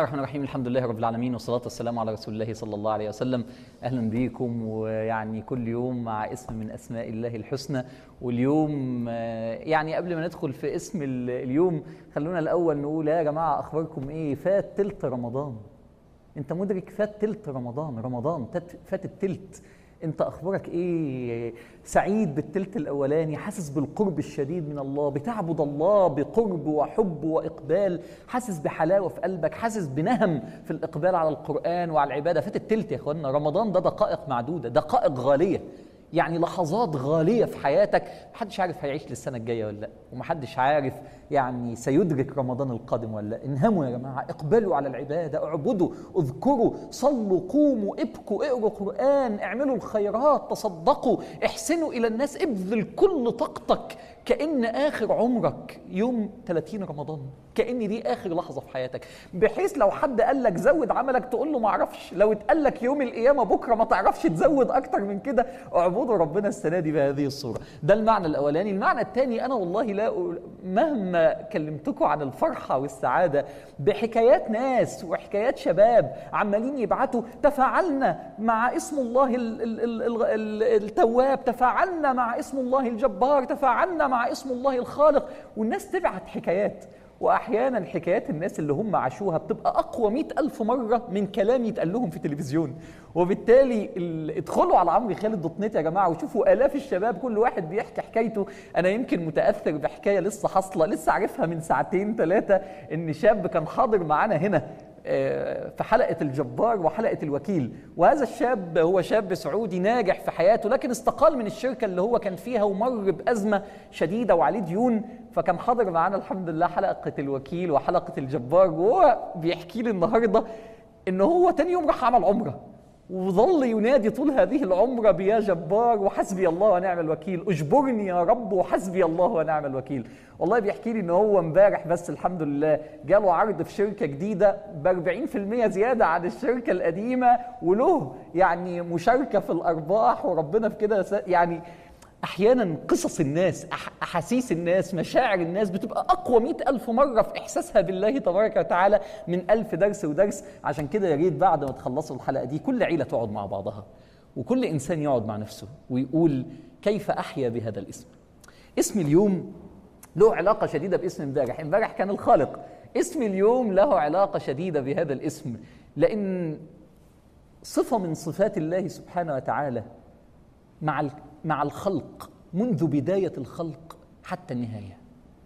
الرحمن الرحيم الحمد لله رب العالمين والصلاة والسلام على رسول الله صلى الله عليه وسلم أهلا بكم ويعني كل يوم مع اسم من أسماء الله الحسنى واليوم آه، يعني قبل ما ندخل في اسم ال- اليوم خلونا الأول نقول يا جماعة أخباركم إيه فات تلت رمضان أنت مدرك فات تلت رمضان رمضان تت- فات التلت انت اخبارك ايه سعيد بالتلت الاولاني حاسس بالقرب الشديد من الله بتعبد الله بقرب وحب واقبال حاسس بحلاوه في قلبك حاسس بنهم في الاقبال على القران وعلى العباده فات التلت يا اخوانا رمضان ده دقائق معدوده دقائق غاليه يعني لحظات غاليه في حياتك محدش عارف هيعيش للسنه الجايه ولا لا ومحدش عارف يعني سيدرك رمضان القادم ولا لا انهموا يا جماعه اقبلوا على العباده اعبدوا اذكروا صلوا قوموا ابكوا اقروا قران اعملوا الخيرات تصدقوا احسنوا الى الناس ابذل كل طاقتك كان اخر عمرك يوم 30 رمضان كان دي اخر لحظه في حياتك بحيث لو حد قال لك زود عملك تقول له ما اعرفش لو اتقال لك يوم القيامه بكره ما تعرفش تزود اكتر من كده اعبدوا ربنا السنه دي بهذه الصوره ده المعنى الاولاني المعنى الثاني انا والله لا أقول- مهما كلمتكم عن الفرحه والسعاده بحكايات ناس وحكايات شباب عمالين يبعتوا تفاعلنا مع اسم الله ال- ال- ال- ال- ال- التواب تفاعلنا مع اسم الله الجبار تفاعلنا مع اسم الله الخالق والناس تبعت حكايات واحيانا حكايات الناس اللي هم عاشوها بتبقى اقوى مئة الف مره من كلام يتقال لهم في تلفزيون وبالتالي ال- ادخلوا على عمرو خالد دوت نت يا جماعه وشوفوا الاف الشباب كل واحد بيحكي حكايته انا يمكن متاثر بحكايه لسه حاصله لسه عارفها من ساعتين ثلاثه ان شاب كان حاضر معانا هنا آه، في حلقة الجبار وحلقة الوكيل وهذا الشاب هو شاب سعودي ناجح في حياته لكن استقال من الشركة اللي هو كان فيها ومر بأزمة شديدة وعليه ديون فكان حاضر معانا الحمد لله حلقة الوكيل وحلقة الجبار وهو بيحكي لي النهاردة إن هو تاني يوم راح عمل عمرة وظل ينادي طول هذه العمرة بيا جبار وحسبي الله ونعم الوكيل اجبرني يا رب وحسبي الله ونعم الوكيل والله بيحكي لي ان هو امبارح بس الحمد لله جاله عرض في شركة جديدة ب 40% زيادة عن الشركة القديمة وله يعني مشاركة في الأرباح وربنا في كده س- يعني احيانا قصص الناس أح- احاسيس الناس مشاعر الناس بتبقى اقوى مئة الف مره في احساسها بالله تبارك وتعالى من الف درس ودرس عشان كده يا ريت بعد ما تخلصوا الحلقه دي كل عيله تقعد مع بعضها وكل انسان يقعد مع نفسه ويقول كيف احيا بهذا الاسم اسم اليوم له علاقه شديده باسم امبارح امبارح كان الخالق اسم اليوم له علاقه شديده بهذا الاسم لان صفه من صفات الله سبحانه وتعالى مع ال- مع الخلق منذ بدايه الخلق حتى النهايه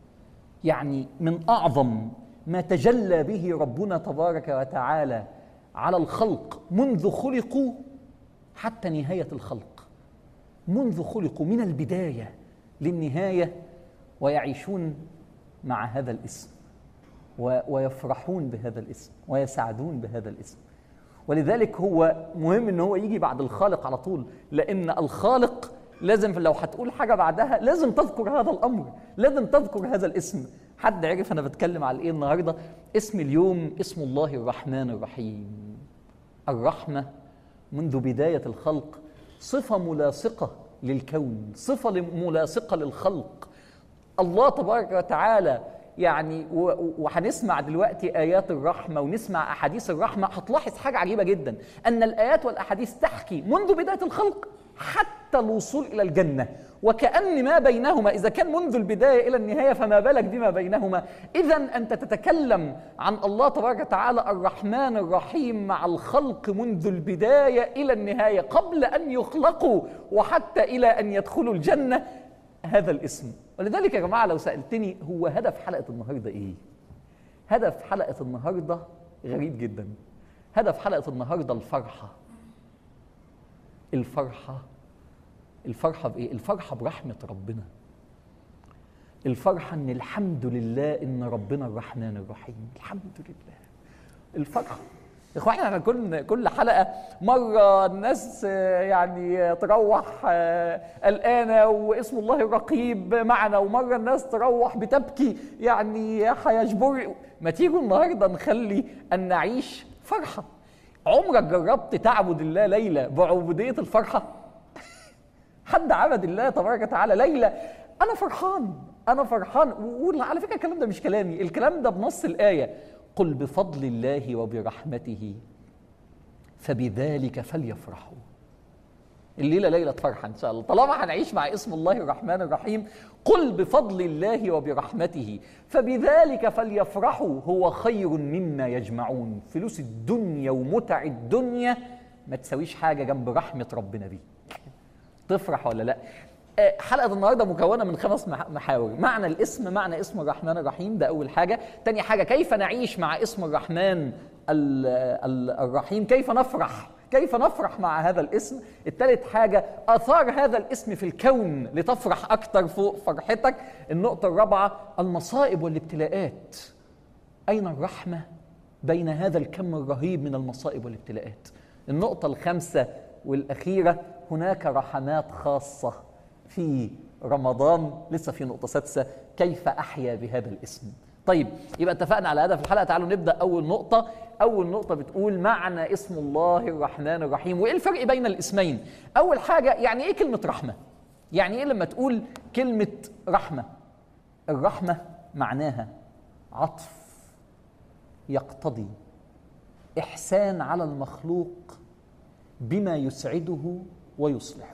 يعني من اعظم ما تجلى به ربنا تبارك وتعالى على الخلق منذ خلقوا حتى نهايه الخلق منذ خلقوا من البدايه للنهايه ويعيشون مع هذا الاسم و- ويفرحون بهذا الاسم ويسعدون بهذا الاسم ولذلك هو مهم ان هو يجي بعد الخالق على طول لان الخالق لازم لو هتقول حاجه بعدها لازم تذكر هذا الامر لازم تذكر هذا الاسم حد عرف انا بتكلم على ايه النهارده اسم اليوم اسم الله الرحمن الرحيم الرحمه منذ بدايه الخلق صفه ملاصقه للكون صفه ملاصقه للخلق الله تبارك وتعالى يعني و- و- وهنسمع دلوقتي ايات الرحمه ونسمع احاديث الرحمه هتلاحظ حاجه عجيبه جدا ان الايات والاحاديث تحكي منذ بدايه الخلق حتى الوصول الى الجنه وكأن ما بينهما إذا كان منذ البداية إلى النهاية فما بالك بما بينهما إذا أنت تتكلم عن الله تبارك وتعالى الرحمن الرحيم مع الخلق منذ البداية إلى النهاية قبل أن يخلقوا وحتى إلى أن يدخلوا الجنة هذا الاسم ولذلك يا جماعة لو سألتني هو هدف حلقة النهاردة إيه؟ هدف حلقة النهاردة غريب جدا هدف حلقة النهاردة الفرحة الفرحة الفرحة بإيه؟ الفرحة برحمة ربنا الفرحة إن الحمد لله إن ربنا الرحمن الرحيم الحمد لله الفرحة اخواني احنا كل كل حلقه مره الناس آه، يعني تروح آه، قلقانه واسم الله الرقيب معنا ومره الناس تروح بتبكي يعني هيجبر ما تيجوا النهارده نخلي ان نعيش فرحه عمرك جربت تعبد الله ليله بعبوديه الفرحه حد عبد الله تبارك وتعالى ليلى انا فرحان انا فرحان وعلى فكره الكلام ده مش كلامي الكلام ده بنص الايه قل بفضل الله وبرحمته فبذلك فليفرحوا الليله ليله فرحه ان شاء الله طالما هنعيش مع اسم الله الرحمن الرحيم قل بفضل الله وبرحمته فبذلك فليفرحوا هو خير مما يجمعون فلوس الدنيا ومتع الدنيا ما تساويش حاجه جنب رحمه ربنا بيك تفرح ولا لا آه، حلقه النهارده مكونه من خمس محاور معنى الاسم معنى اسم الرحمن الرحيم ده اول حاجه تاني حاجه كيف نعيش مع اسم الرحمن الرحيم كيف نفرح كيف نفرح مع هذا الاسم الثالث حاجة آثار هذا الاسم في الكون لتفرح أكثر فوق فرحتك النقطة الرابعة المصائب والابتلاءات أين الرحمة بين هذا الكم الرهيب من المصائب والابتلاءات النقطة الخامسة والأخيرة هناك رحمات خاصة في رمضان لسه في نقطة سادسة كيف أحيا بهذا الاسم طيب يبقى اتفقنا على هدف الحلقه تعالوا نبدا اول نقطه اول نقطه بتقول معنى اسم الله الرحمن الرحيم وايه الفرق بين الاسمين اول حاجه يعني ايه كلمه رحمه يعني ايه لما تقول كلمه رحمه الرحمه معناها عطف يقتضي احسان على المخلوق بما يسعده ويصلحه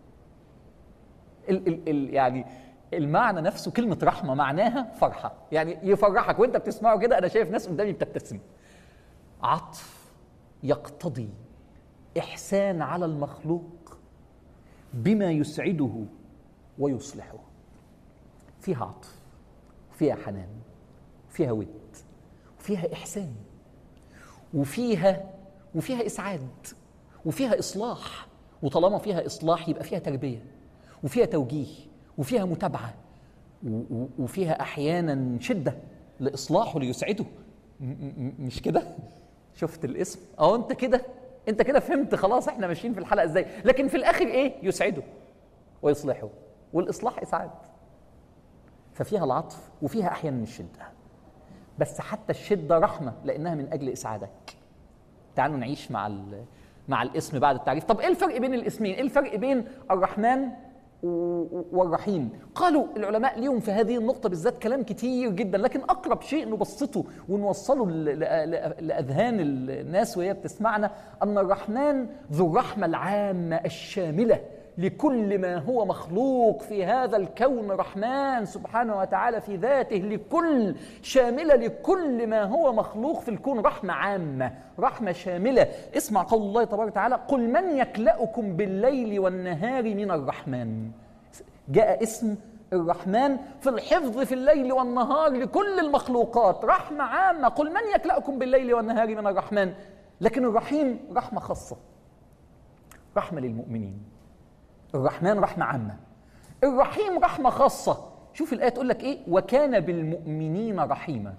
ال ال ال يعني المعنى نفسه كلمة رحمة معناها فرحة يعني يفرحك وانت بتسمعه كده انا شايف ناس قدامي بتبتسم عطف يقتضي إحسان على المخلوق بما يسعده ويصلحه فيها عطف فيها حنان فيها ود وفيها إحسان وفيها وفيها إسعاد وفيها إصلاح وطالما فيها إصلاح يبقى فيها تربية وفيها توجيه وفيها متابعه وفيها احيانا شده لاصلاحه ليسعده مش كده شفت الاسم اه انت كده انت كده فهمت خلاص احنا ماشيين في الحلقه ازاي لكن في الاخر ايه يسعده ويصلحه والاصلاح اسعاد ففيها العطف وفيها احيانا الشده بس حتى الشده رحمه لانها من اجل اسعادك تعالوا نعيش مع مع الاسم بعد التعريف طب ايه الفرق بين الاسمين ايه الفرق بين الرحمن والرحيم قالوا العلماء ليهم في هذه النقطة بالذات كلام كتير جدا لكن أقرب شيء نبسطه ونوصله لأذهان الناس وهي بتسمعنا أن الرحمن ذو الرحمة العامة الشاملة لكل ما هو مخلوق في هذا الكون رحمن سبحانه وتعالى في ذاته لكل شامله لكل ما هو مخلوق في الكون رحمه عامه رحمه شامله اسمع قول الله تبارك وتعالى قل من يكلاكم بالليل والنهار من الرحمن جاء اسم الرحمن في الحفظ في الليل والنهار لكل المخلوقات رحمه عامه قل من يكلاكم بالليل والنهار من الرحمن لكن الرحيم رحمه خاصه رحمه للمؤمنين الرحمن رحمة عامة الرحيم رحمة خاصة شوف الآية تقول لك إيه وكان بالمؤمنين رحيما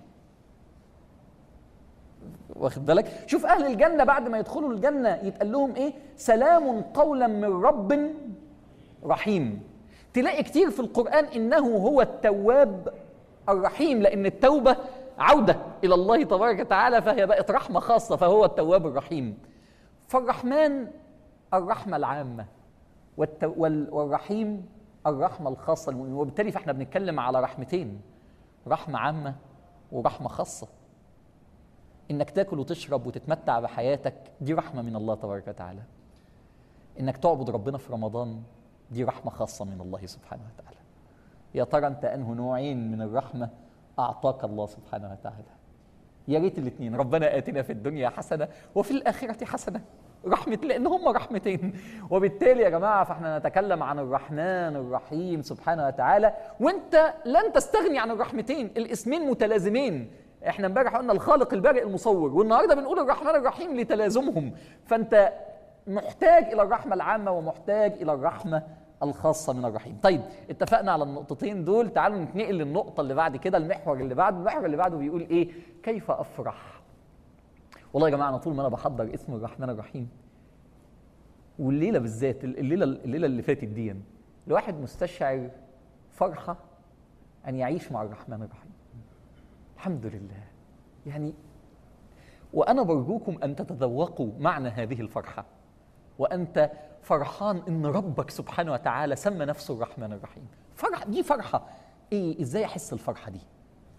واخد بالك شوف أهل الجنة بعد ما يدخلوا الجنة يتقال لهم إيه سلام قولا من رب رحيم تلاقي كتير في القرآن إنه هو التواب الرحيم لأن التوبة عودة إلى الله تبارك وتعالى فهي بقت رحمة خاصة فهو التواب الرحيم فالرحمن الرحمة العامة والرحيم الرحمة الخاصة للمؤمنين وبالتالي فاحنا بنتكلم على رحمتين رحمة عامة ورحمة خاصة انك تاكل وتشرب وتتمتع بحياتك دي رحمة من الله تبارك وتعالى انك تعبد ربنا في رمضان دي رحمة خاصة من الله سبحانه وتعالى يا ترى انت انه نوعين من الرحمة اعطاك الله سبحانه وتعالى يا ريت الاثنين ربنا اتنا في الدنيا حسنه وفي الاخره حسنه رحمة لأن هم رحمتين وبالتالي يا جماعة فاحنا نتكلم عن الرحمن الرحيم سبحانه وتعالى وانت لن تستغني عن الرحمتين الاسمين متلازمين احنا امبارح قلنا الخالق البارئ المصور والنهارده بنقول الرحمن الرحيم لتلازمهم فانت محتاج الى الرحمه العامه ومحتاج الى الرحمه الخاصة من الرحيم طيب اتفقنا على النقطتين دول تعالوا نتنقل للنقطة اللي بعد كده المحور اللي بعده المحور اللي بعده بيقول ايه كيف افرح والله يا جماعه انا طول ما انا بحضر اسم الرحمن الرحيم والليله بالذات الليله الليله اللي فاتت دي الواحد مستشعر فرحه ان يعيش مع الرحمن الرحيم الحمد لله يعني وانا برجوكم ان تتذوقوا معنى هذه الفرحه وانت فرحان ان ربك سبحانه وتعالى سمى نفسه الرحمن الرحيم فرح دي فرحه ايه ازاي احس الفرحه دي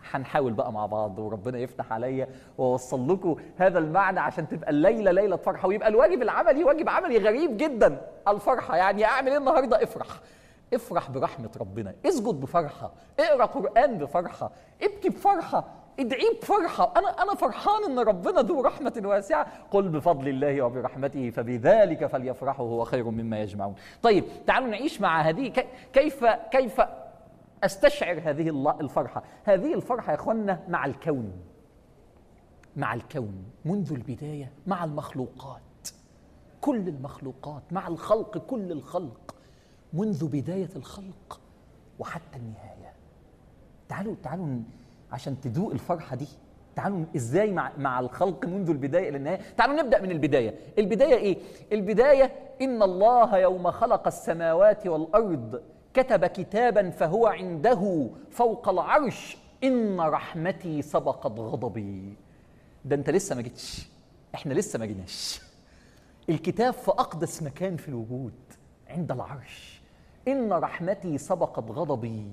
هنحاول بقى مع بعض وربنا يفتح عليا واوصل لكم هذا المعنى عشان تبقى الليله ليله فرحه ويبقى الواجب العملي واجب عملي غريب جدا الفرحه يعني اعمل ايه النهارده افرح افرح برحمه ربنا اسجد بفرحه اقرا قران بفرحه ابكي بفرحه ادعيه بفرحة أنا أنا فرحان إن ربنا ذو رحمة واسعة قل بفضل الله وبرحمته فبذلك فليفرحوا هو خير مما يجمعون طيب تعالوا نعيش مع هذه كيف كيف استشعر هذه الفرحه هذه الفرحه يا اخوانا مع الكون مع الكون منذ البدايه مع المخلوقات كل المخلوقات مع الخلق كل الخلق منذ بدايه الخلق وحتى النهايه تعالوا تعالوا عشان تذوق الفرحه دي تعالوا ازاي مع مع الخلق منذ البدايه الى النهايه تعالوا نبدا من البدايه البدايه ايه البدايه ان الله يوم خلق السماوات والارض كتب كتابا فهو عنده فوق العرش ان رحمتي سبقت غضبي ده انت لسه ما جيتش احنا لسه ما جيناش الكتاب في اقدس مكان في الوجود عند العرش ان رحمتي سبقت غضبي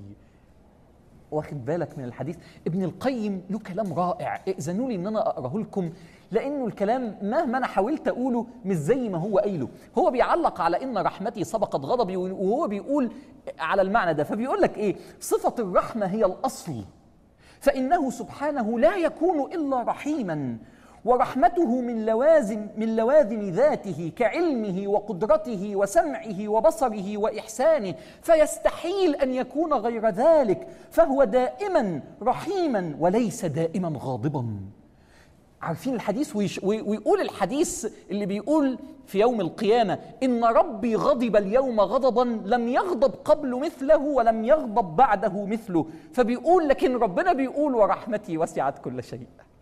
واخد بالك من الحديث ابن القيم له كلام رائع ائذنوا لي ان انا اقراه لكم لانه الكلام مهما انا حاولت اقوله مش زي ما هو قايله هو بيعلق على ان رحمتي سبقت غضبي وهو بيقول على المعنى ده فبيقول لك ايه صفه الرحمه هي الاصل فانه سبحانه لا يكون الا رحيما ورحمته من لوازم من لوازم ذاته كعلمه وقدرته وسمعه وبصره واحسانه فيستحيل ان يكون غير ذلك فهو دائما رحيما وليس دائما غاضبا عارفين الحديث ويش ويقول الحديث اللي بيقول في يوم القيامة إن ربي غضب اليوم غضبا لم يغضب قبل مثله ولم يغضب بعده مثله فبيقول لكن ربنا بيقول ورحمتي وسعت كل شيء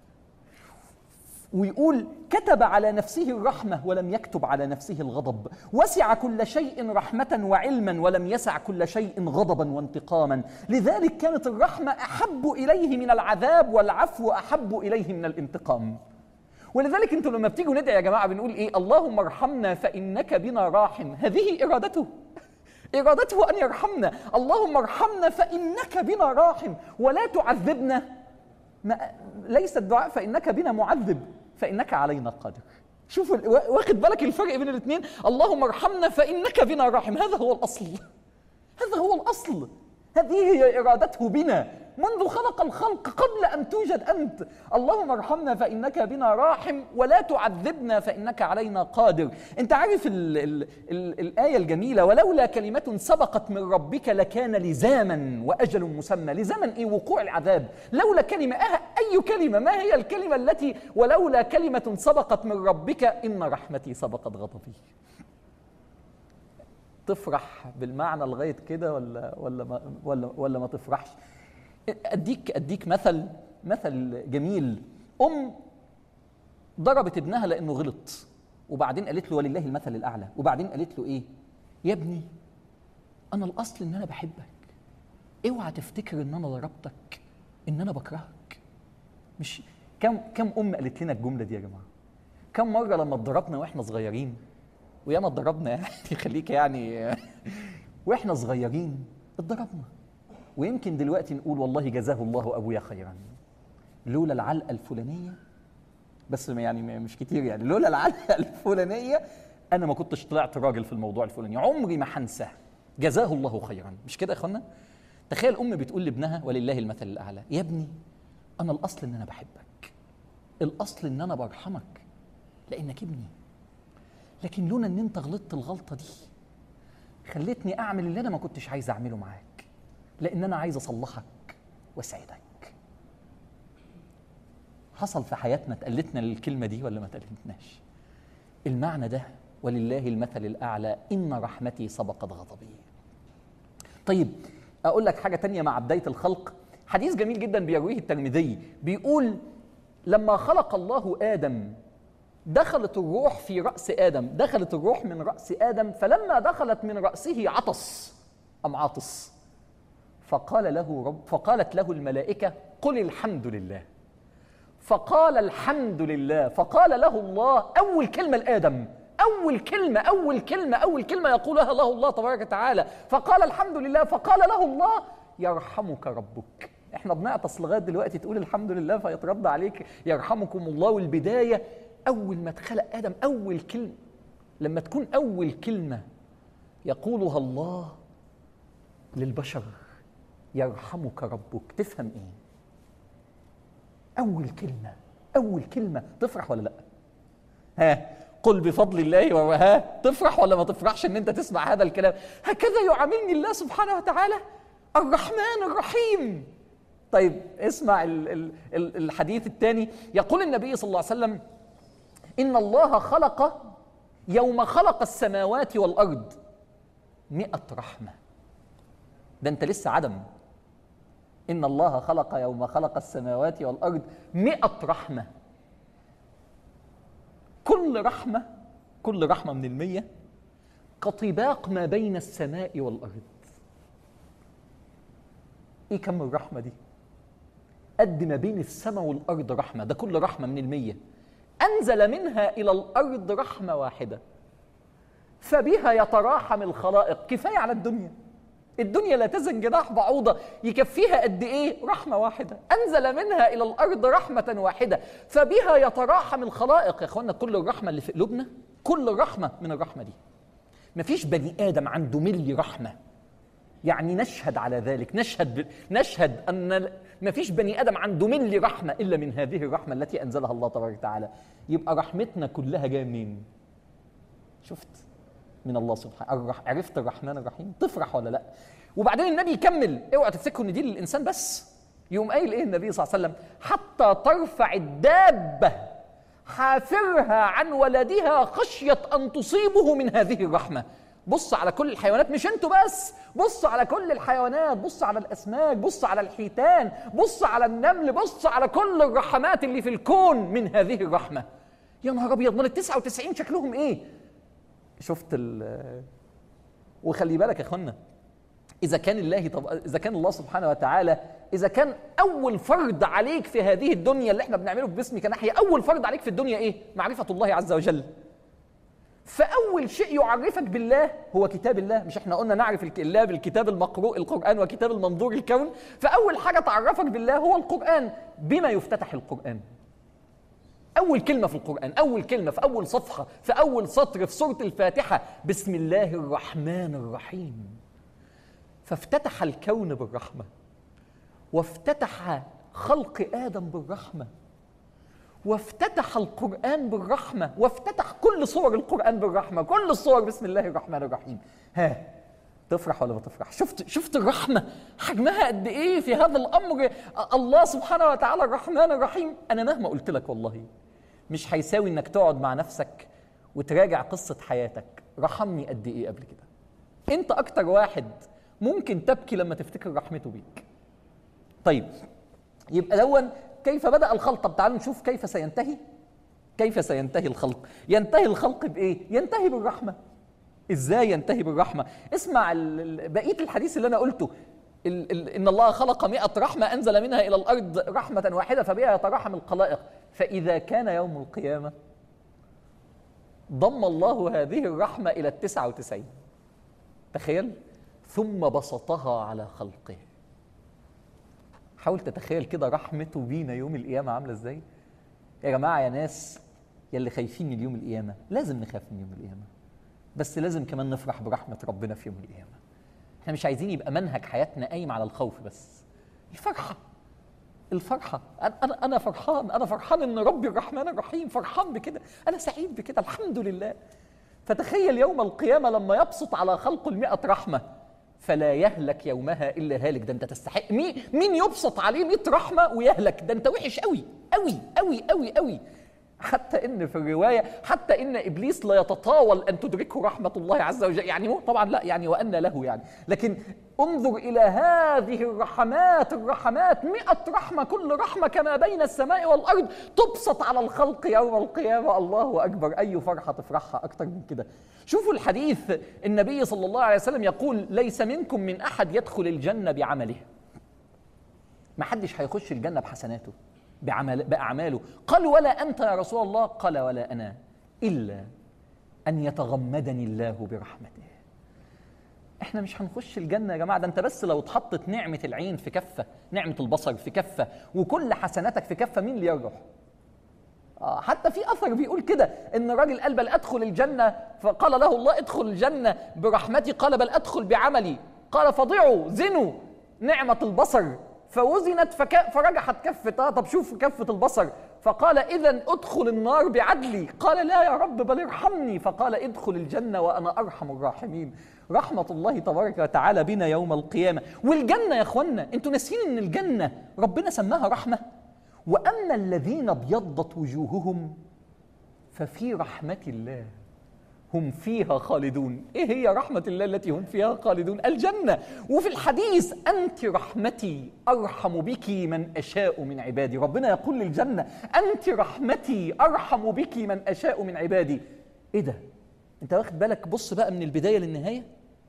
ويقول كتب على نفسه الرحمة ولم يكتب على نفسه الغضب وسع كل شيء رحمة وعلما ولم يسع كل شيء غضبا وانتقاما لذلك كانت الرحمة أحب إليه من العذاب والعفو أحب إليه من الانتقام ولذلك انتم لما بتيجوا ندعي يا جماعة بنقول إيه اللهم ارحمنا فإنك بنا راحم هذه إرادته إرادته أن يرحمنا اللهم ارحمنا فإنك بنا راحم ولا تعذبنا ما ليس الدعاء فإنك بنا معذب فإنك علينا قادر شوف واخد بالك الفرق بين الاثنين اللهم ارحمنا فإنك بنا راحم هذا هو الأصل هذا هو الأصل هذه هي إرادته بنا منذ خلق الخلق قبل أن توجد أنت اللهم ارحمنا فإنك بنا راحم ولا تعذبنا فإنك علينا قادر أنت عارف ال ال ال الآية الجميلة ولولا كلمة سبقت من ربك لكان لزاما وأجل مسمى لزاما إيه وقوع العذاب لولا كلمة أه أي كلمة ما هي الكلمة التي ولولا كلمة سبقت من ربك إن رحمتي سبقت غضبي تفرح بالمعنى لغايه كده ولا ولا ما ولا ولا ما تفرحش اديك اديك مثل مثل جميل ام ضربت ابنها لانه غلط وبعدين قالت له ولله المثل الاعلى وبعدين قالت له ايه يا ابني انا الاصل ان انا بحبك اوعى تفتكر ان انا ضربتك ان انا بكرهك مش كم كم ام قالت لنا الجمله دي يا جماعه كم مره لما اتضربنا واحنا صغيرين وياما اتضربنا يعني خليك يعني واحنا صغيرين اتضربنا ويمكن دلوقتي نقول والله جزاه الله ابويا خيرا لولا العلقه الفلانيه بس يعني مش كتير يعني لولا العلقه الفلانيه انا ما كنتش طلعت راجل في الموضوع الفلاني عمري ما هنساه جزاه الله خيرا مش كده يا اخوانا تخيل ام بتقول لابنها ولله المثل الاعلى يا ابني انا الاصل ان انا بحبك الاصل ان انا برحمك لانك ابني لكن لولا ان انت غلطت الغلطه دي خلتني اعمل اللي انا ما كنتش عايز اعمله معاك لان انا عايز اصلحك واسعدك حصل في حياتنا اتقلتنا للكلمه دي ولا ما اتقلتناش المعنى ده ولله المثل الاعلى ان رحمتي سبقت غضبي طيب اقول لك حاجه تانية مع بدايه الخلق حديث جميل جدا بيرويه الترمذي بيقول لما خلق الله ادم دخلت الروح في رأس آدم دخلت الروح من رأس آدم فلما دخلت من رأسه عطس أم عاطس فقال له رب فقالت له الملائكة قل الحمد لله فقال الحمد لله فقال له الله أول كلمة لآدم أول كلمة أول كلمة أول كلمة يقولها له الله تبارك وتعالى فقال الحمد لله فقال له الله يرحمك ربك احنا بنعطس لغايه دلوقتي تقول الحمد لله فيترد عليك يرحمكم الله والبدايه اول ما اتخلق ادم اول كلمه لما تكون اول كلمه يقولها الله للبشر يرحمك ربك تفهم ايه اول كلمه اول كلمه تفرح ولا لا ها قل بفضل الله وها تفرح ولا ما تفرحش ان انت تسمع هذا الكلام هكذا يعاملني الله سبحانه وتعالى الرحمن الرحيم طيب اسمع ال ال ال الحديث الثاني يقول النبي صلى الله عليه وسلم ان الله خلق يوم خلق السماوات والارض مئة رحمه ده انت لسه عدم ان الله خلق يوم خلق السماوات والارض مئة رحمه كل رحمة كل رحمة من المية كطباق ما بين السماء والأرض إيه كم الرحمة دي؟ قد ما بين السماء والأرض رحمة ده كل رحمة من المية أنزل منها إلى الأرض رحمة واحدة فبها يتراحم الخلائق كفاية على الدنيا الدنيا لا تزن جناح بعوضة يكفيها قد إيه رحمة واحدة أنزل منها إلى الأرض رحمة واحدة فبها يتراحم الخلائق يا أخوانا كل الرحمة اللي في قلوبنا كل رحمة من الرحمة دي مفيش بني آدم عنده ملي رحمة يعني نشهد على ذلك نشهد ب... نشهد أن مفيش بني آدم عنده ملي رحمة إلا من هذه الرحمة التي أنزلها الله تبارك وتعالى يبقى رحمتنا كلها جاية منين شفت من الله سبحانه عرفت الرحمن الرحيم تفرح ولا لا وبعدين النبي يكمل اوعى تفتكروا ان دي للانسان بس يقوم قايل ايه النبي صلى الله عليه وسلم حتى ترفع الدابه حافرها عن ولدها خشيه ان تصيبه من هذه الرحمه بص على كل الحيوانات مش انتوا بس بص على كل الحيوانات بص على الاسماك بص على الحيتان بص على النمل بص على كل الرحمات اللي في الكون من هذه الرحمه يا نهار ابيض امال ال 99 شكلهم ايه شفت ال وخلي بالك يا اخوانا اذا كان الله طب اذا كان الله سبحانه وتعالى اذا كان اول فرض عليك في هذه الدنيا اللي احنا بنعمله باسمك ناحيه اول فرض عليك في الدنيا ايه معرفه الله عز وجل فاول شيء يعرفك بالله هو كتاب الله مش احنا قلنا نعرف الله بالكتاب المقروء القران وكتاب المنظور الكون فاول حاجه تعرفك بالله هو القران بما يفتتح القران أول كلمة في القرآن أول كلمة في أول صفحة في أول سطر في سورة الفاتحة بسم الله الرحمن الرحيم فافتتح الكون بالرحمة وافتتح خلق آدم بالرحمة وافتتح القرآن بالرحمة وافتتح كل صور القرآن بالرحمة كل الصور بسم الله الرحمن الرحيم ها تفرح ولا ما تفرح شفت شفت الرحمة حجمها قد إيه في هذا الأمر الله سبحانه وتعالى الرحمن الرحيم أنا مهما قلت لك والله مش هيساوي انك تقعد مع نفسك وتراجع قصة حياتك رحمني قد ايه قبل كده انت اكتر واحد ممكن تبكي لما تفتكر رحمته بيك طيب يبقى دون كيف بدأ الخلق طب تعالوا نشوف كيف سينتهي كيف سينتهي الخلق ينتهي الخلق بايه ينتهي بالرحمة ازاي ينتهي بالرحمة اسمع بقية الحديث اللي انا قلته إن الله خلق مئة رحمة أنزل منها إلى الأرض رحمة واحدة فبها يترحم الخلائق فإذا كان يوم القيامة ضم الله هذه الرحمة إلى التسعة وتسعين تخيل ثم بسطها على خلقه حاول تتخيل كده رحمته بينا يوم القيامة عاملة ازاي يا جماعة يا ناس يلي خايفين من يوم القيامة لازم نخاف من يوم القيامة بس لازم كمان نفرح برحمة ربنا في يوم القيامة احنا مش عايزين يبقى منهج حياتنا قايم على الخوف بس الفرحة الفرحة أنا أنا فرحان أنا فرحان إن ربي الرحمن الرحيم فرحان بكده أنا سعيد بكده الحمد لله فتخيل يوم القيامة لما يبسط على خلق المئة رحمة فلا يهلك يومها إلا هالك ده أنت تستحق مين مين يبسط عليه مئة رحمة ويهلك ده أنت وحش قوي قوي قوي قوي قوي حتى ان في الروايه حتى ان ابليس لا يتطاول ان تدركه رحمه الله عز وجل يعني هو طبعا لا يعني وان له يعني لكن انظر الى هذه الرحمات الرحمات مئة رحمه كل رحمه كما بين السماء والارض تبسط على الخلق يوم القيامه الله اكبر اي فرحه تفرحها اكثر من كده شوفوا الحديث النبي صلى الله عليه وسلم يقول ليس منكم من احد يدخل الجنه بعمله ما حدش هيخش الجنه بحسناته بعمل بأعماله قال ولا أنت يا رسول الله قال ولا أنا إلا أن يتغمدني الله برحمته احنا مش هنخش الجنه يا جماعه ده انت بس لو اتحطت نعمه العين في كفه نعمه البصر في كفه وكل حسناتك في كفه مين اللي يرجح آه حتى في اثر بيقول كده ان راجل قال بل ادخل الجنه فقال له الله ادخل الجنه برحمتي قال بل ادخل بعملي قال فضعوا زنوا نعمه البصر فوزنت فك... فرجحت كفة آه طب شوف كفة البصر فقال إذا ادخل النار بعدلي قال لا يا رب بل ارحمني فقال ادخل الجنة وأنا أرحم الراحمين رحمة الله تبارك وتعالى بنا يوم القيامة والجنة يا أخوانا أنتوا ناسين أن الجنة ربنا سماها رحمة وأما الذين ابيضت وجوههم ففي رحمة الله هم فيها خالدون ايه هي رحمة الله التي هم فيها خالدون الجنة وفي الحديث أنت رحمتي أرحم بك من أشاء من عبادي ربنا يقول للجنة أنت رحمتي أرحم بك من أشاء من عبادي ايه ده انت واخد بالك بص بقى من البداية للنهاية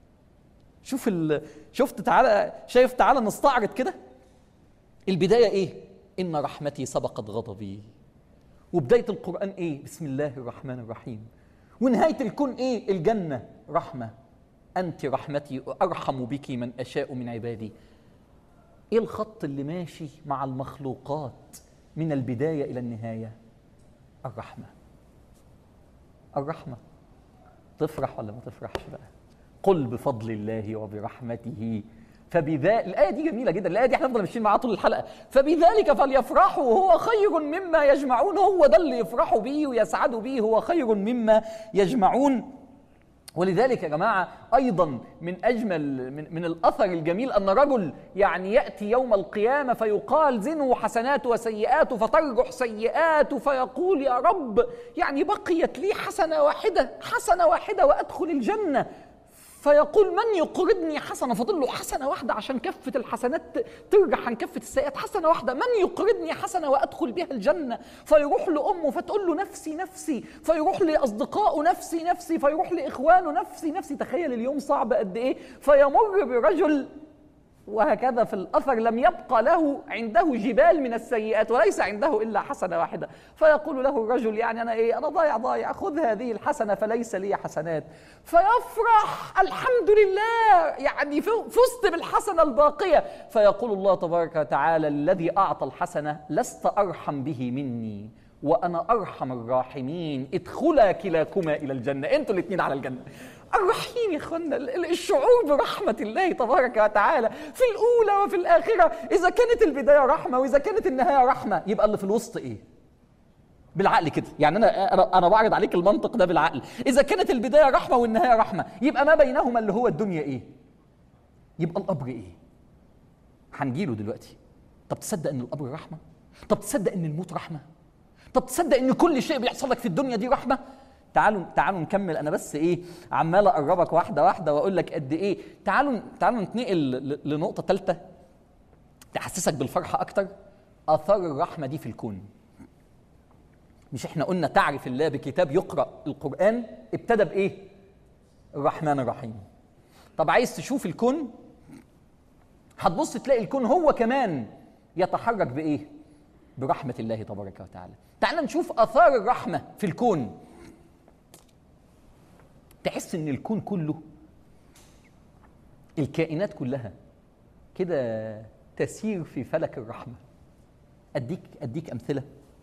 شوف ال... شفت تعالى شايف تعالى نستعرض كده البداية ايه إن رحمتي سبقت غضبي وبداية القرآن ايه بسم الله الرحمن الرحيم ونهاية الكون إيه؟ الجنة رحمة أنت رحمتي أرحم بك من أشاء من عبادي إيه الخط اللي ماشي مع المخلوقات من البداية إلى النهاية الرحمة الرحمة تفرح ولا ما تفرحش بقى قل بفضل الله وبرحمته فبذلك الآية دي جميلة جدا الآية دي احنا هنفضل ماشيين معاها طول الحلقة فبذلك فليفرحوا هو خير مما يجمعون هو ده اللي يفرحوا بيه ويسعدوا بيه هو خير مما يجمعون ولذلك يا جماعة أيضا من أجمل من, من الأثر الجميل أن رجل يعني يأتي يوم القيامة فيقال زنوا حسنات وسيئات فترجح سيئات فيقول يا رب يعني بقيت لي حسنة واحدة حسنة واحدة وأدخل الجنة فيقول من يقرضني حسنه فاضل له حسنه واحده عشان كفه الحسنات ترجع عن كفه السيئات حسنه واحده من يقرضني حسنه وادخل بها الجنه فيروح لامه فتقول له نفسي نفسي فيروح لاصدقائه نفسي نفسي فيروح لاخوانه نفسي نفسي تخيل اليوم صعب قد ايه فيمر برجل وهكذا في الأثر لم يبقى له عنده جبال من السيئات وليس عنده إلا حسنة واحدة فيقول له الرجل يعني أنا إيه أنا ضايع ضايع خذ هذه الحسنة فليس لي حسنات فيفرح الحمد لله يعني فزت بالحسنة الباقية فيقول الله تبارك وتعالى الذي أعطى الحسنة لست أرحم به مني وأنا أرحم الراحمين ادخلا كلاكما إلى الجنة أنتوا الاثنين على الجنة الرحيم يا اخوانا الشعور برحمة الله تبارك وتعالى في الأولى وفي الآخرة إذا كانت البداية رحمة وإذا كانت النهاية رحمة يبقى اللي في الوسط إيه؟ بالعقل كده يعني انا انا انا بعرض عليك المنطق ده بالعقل اذا كانت البدايه رحمه والنهايه رحمه يبقى ما بينهما اللي هو الدنيا ايه يبقى القبر ايه هنجيله دلوقتي طب تصدق ان القبر رحمه طب تصدق ان الموت رحمه طب تصدق ان كل شيء بيحصل لك في الدنيا دي رحمه تعالوا تعالوا نكمل انا بس ايه عمال اقربك واحده واحده واقول لك قد ايه تعالوا تعالوا نتنقل لنقطه ثالثه تحسسك بالفرحه اكتر اثار الرحمه دي في الكون مش احنا قلنا تعرف الله بكتاب يقرا القران ابتدى بايه الرحمن الرحيم طب عايز تشوف الكون هتبص تلاقي الكون هو كمان يتحرك بايه برحمه الله تبارك وتعالى تعال نشوف اثار الرحمه في الكون تحس ان الكون كله الكائنات كلها كده تسير في فلك الرحمه اديك اديك امثله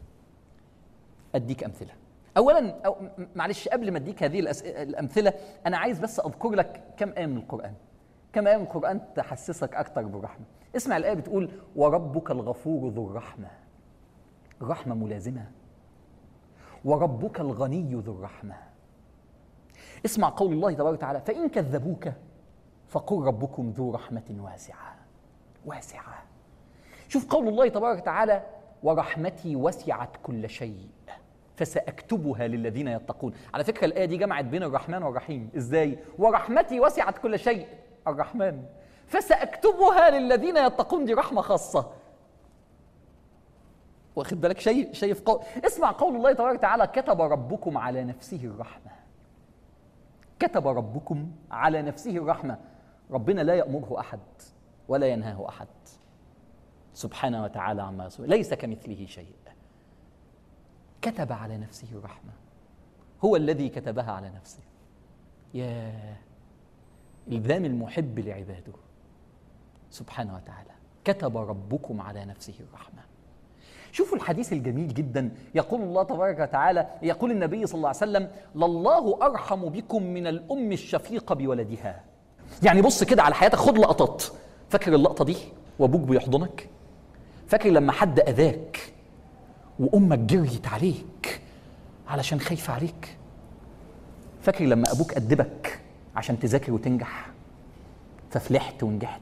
اديك امثله اولا أو معلش قبل ما اديك هذه الامثله انا عايز بس اذكر لك كم ايه من القران كم ايه من القران تحسسك اكثر بالرحمه اسمع الايه بتقول وربك الغفور ذو الرحمه الرحمه ملازمه وربك الغني ذو الرحمه اسمع قول الله تبارك وتعالى فإن كذبوك فقل ربكم ذو رحمة واسعة واسعة شوف قول الله تبارك وتعالى ورحمتي وسعت كل شيء فسأكتبها للذين يتقون على فكرة الآية دي جمعت بين الرحمن والرحيم إزاي ورحمتي وسعت كل شيء الرحمن فسأكتبها للذين يتقون دي رحمة خاصة واخد بالك شيء شايف قول اسمع قول الله تبارك وتعالى كتب ربكم على نفسه الرحمه كتب ربكم على نفسه الرحمة ربنا لا يأمره أحد ولا ينهاه أحد سبحانه وتعالى عما يصفون ليس كمثله شيء كتب على نفسه الرحمة هو الذي كتبها على نفسه يا الزام المحب لعباده سبحانه وتعالى كتب ربكم على نفسه الرحمه شوفوا الحديث الجميل جدا يقول الله تبارك وتعالى يقول النبي صلى الله عليه وسلم لله ارحم بكم من الام الشفيقه بولدها يعني بص كده على حياتك خد لقطات فاكر اللقطه دي وابوك بيحضنك فاكر لما حد اذاك وامك جريت عليك علشان خايفه عليك فاكر لما ابوك ادبك عشان تذاكر وتنجح ففلحت ونجحت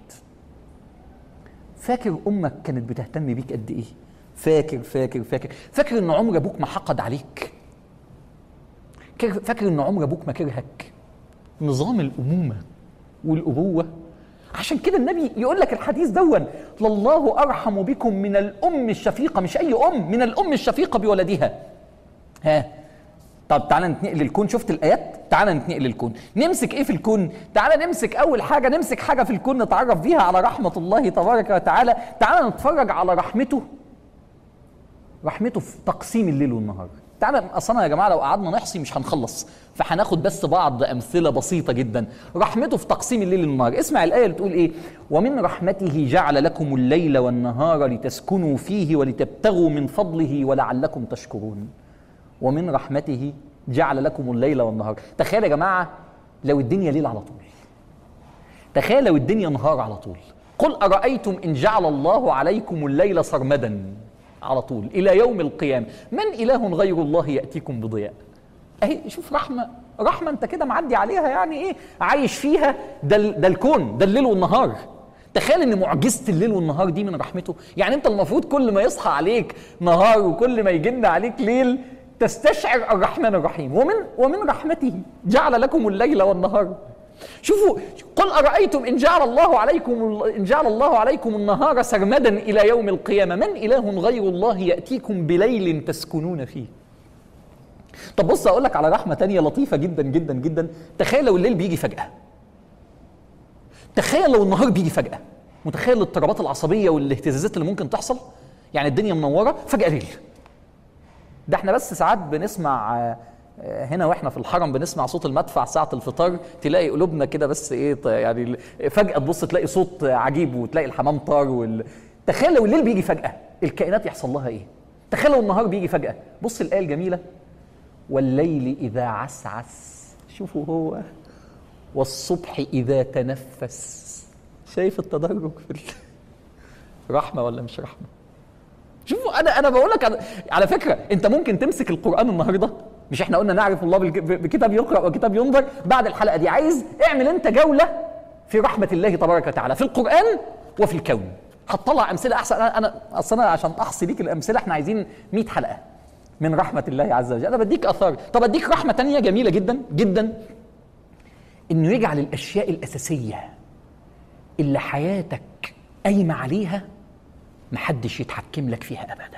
فاكر امك كانت بتهتم بيك قد ايه فاكر فاكر فاكر فاكر ان عمر ابوك ما حقد عليك فاكر ان عمر ابوك ما كرهك نظام الامومه والابوه عشان كده النبي يقول لك الحديث دون لله ارحم بكم من الام الشفيقه مش اي ام من الام الشفيقه بولدها ها طب تعالى نتنقل للكون شفت الايات تعالى نتنقل للكون نمسك ايه في الكون تعالى نمسك اول حاجه نمسك حاجه في الكون نتعرف بيها على رحمه الله تبارك وتعالى تعالى نتفرج على رحمته رحمته في تقسيم الليل والنهار تعالى اصلا يا جماعه لو قعدنا نحصي مش هنخلص فهناخد بس بعض امثله بسيطه جدا رحمته في تقسيم الليل والنهار اسمع الايه اللي تقول ايه ومن رحمته جعل لكم الليل والنهار لتسكنوا فيه ولتبتغوا من فضله ولعلكم تشكرون ومن رحمته جعل لكم الليل والنهار تخيل يا جماعه لو الدنيا ليل على طول تخيل لو الدنيا نهار على طول قل ارايتم ان جعل الله عليكم الليل سرمدا على طول الى يوم القيامه من اله غير الله ياتيكم بضياء اهي شوف رحمه رحمه انت كده معدي عليها يعني ايه عايش فيها ده ده الكون ده الليل والنهار تخيل ان معجزه الليل والنهار دي من رحمته يعني انت المفروض كل ما يصحى عليك نهار وكل ما يجن عليك ليل تستشعر الرحمن الرحيم ومن ومن رحمته جعل لكم الليل والنهار شوفوا قل أرأيتم إن جعل الله عليكم إن جعل الله عليكم النهار سرمدا إلى يوم القيامة من إله غير الله يأتيكم بليل تسكنون فيه طب بص أقول لك على رحمة تانية لطيفة جدا جدا جدا تخيل لو الليل بيجي فجأة تخيل لو النهار بيجي فجأة متخيل الاضطرابات العصبية والاهتزازات اللي ممكن تحصل يعني الدنيا منورة فجأة ليل ده احنا بس ساعات بنسمع هنا واحنا في الحرم بنسمع صوت المدفع ساعة الفطار تلاقي قلوبنا كده بس ايه يعني فجأة تبص تلاقي صوت عجيب وتلاقي الحمام طار وال... تخيل لو الليل بيجي فجأة الكائنات يحصل لها ايه؟ تخيل لو النهار بيجي فجأة بص الآية الجميلة والليل إذا عسعس شوفوا هو والصبح إذا تنفس شايف التدرج في رحمة ولا مش رحمة؟ شوفوا انا انا بقول لك على فكره انت ممكن تمسك القران النهارده مش احنا قلنا نعرف الله بكتاب يقرا وكتاب ينظر بعد الحلقه دي عايز اعمل انت جوله في رحمه الله تبارك وتعالى في القران وفي الكون هتطلع امثله احسن انا انا اصل انا عشان احصي ليك الامثله احنا عايزين 100 حلقه من رحمه الله عز وجل انا بديك اثار طب اديك رحمه تانية جميله جدا جدا انه يجعل الاشياء الاساسيه اللي حياتك قايمه عليها محدش يتحكم لك فيها ابدا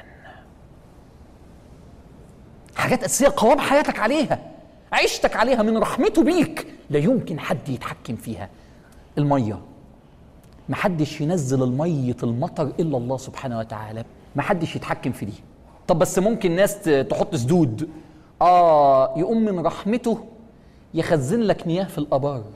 حاجات اساسيه قوام حياتك عليها عيشتك عليها من رحمته بيك لا يمكن حد يتحكم فيها الميه محدش ينزل المية المطر الا الله سبحانه وتعالى محدش يتحكم في دي طب بس ممكن ناس تحط سدود اه يقوم من رحمته يخزن لك مياه في الابار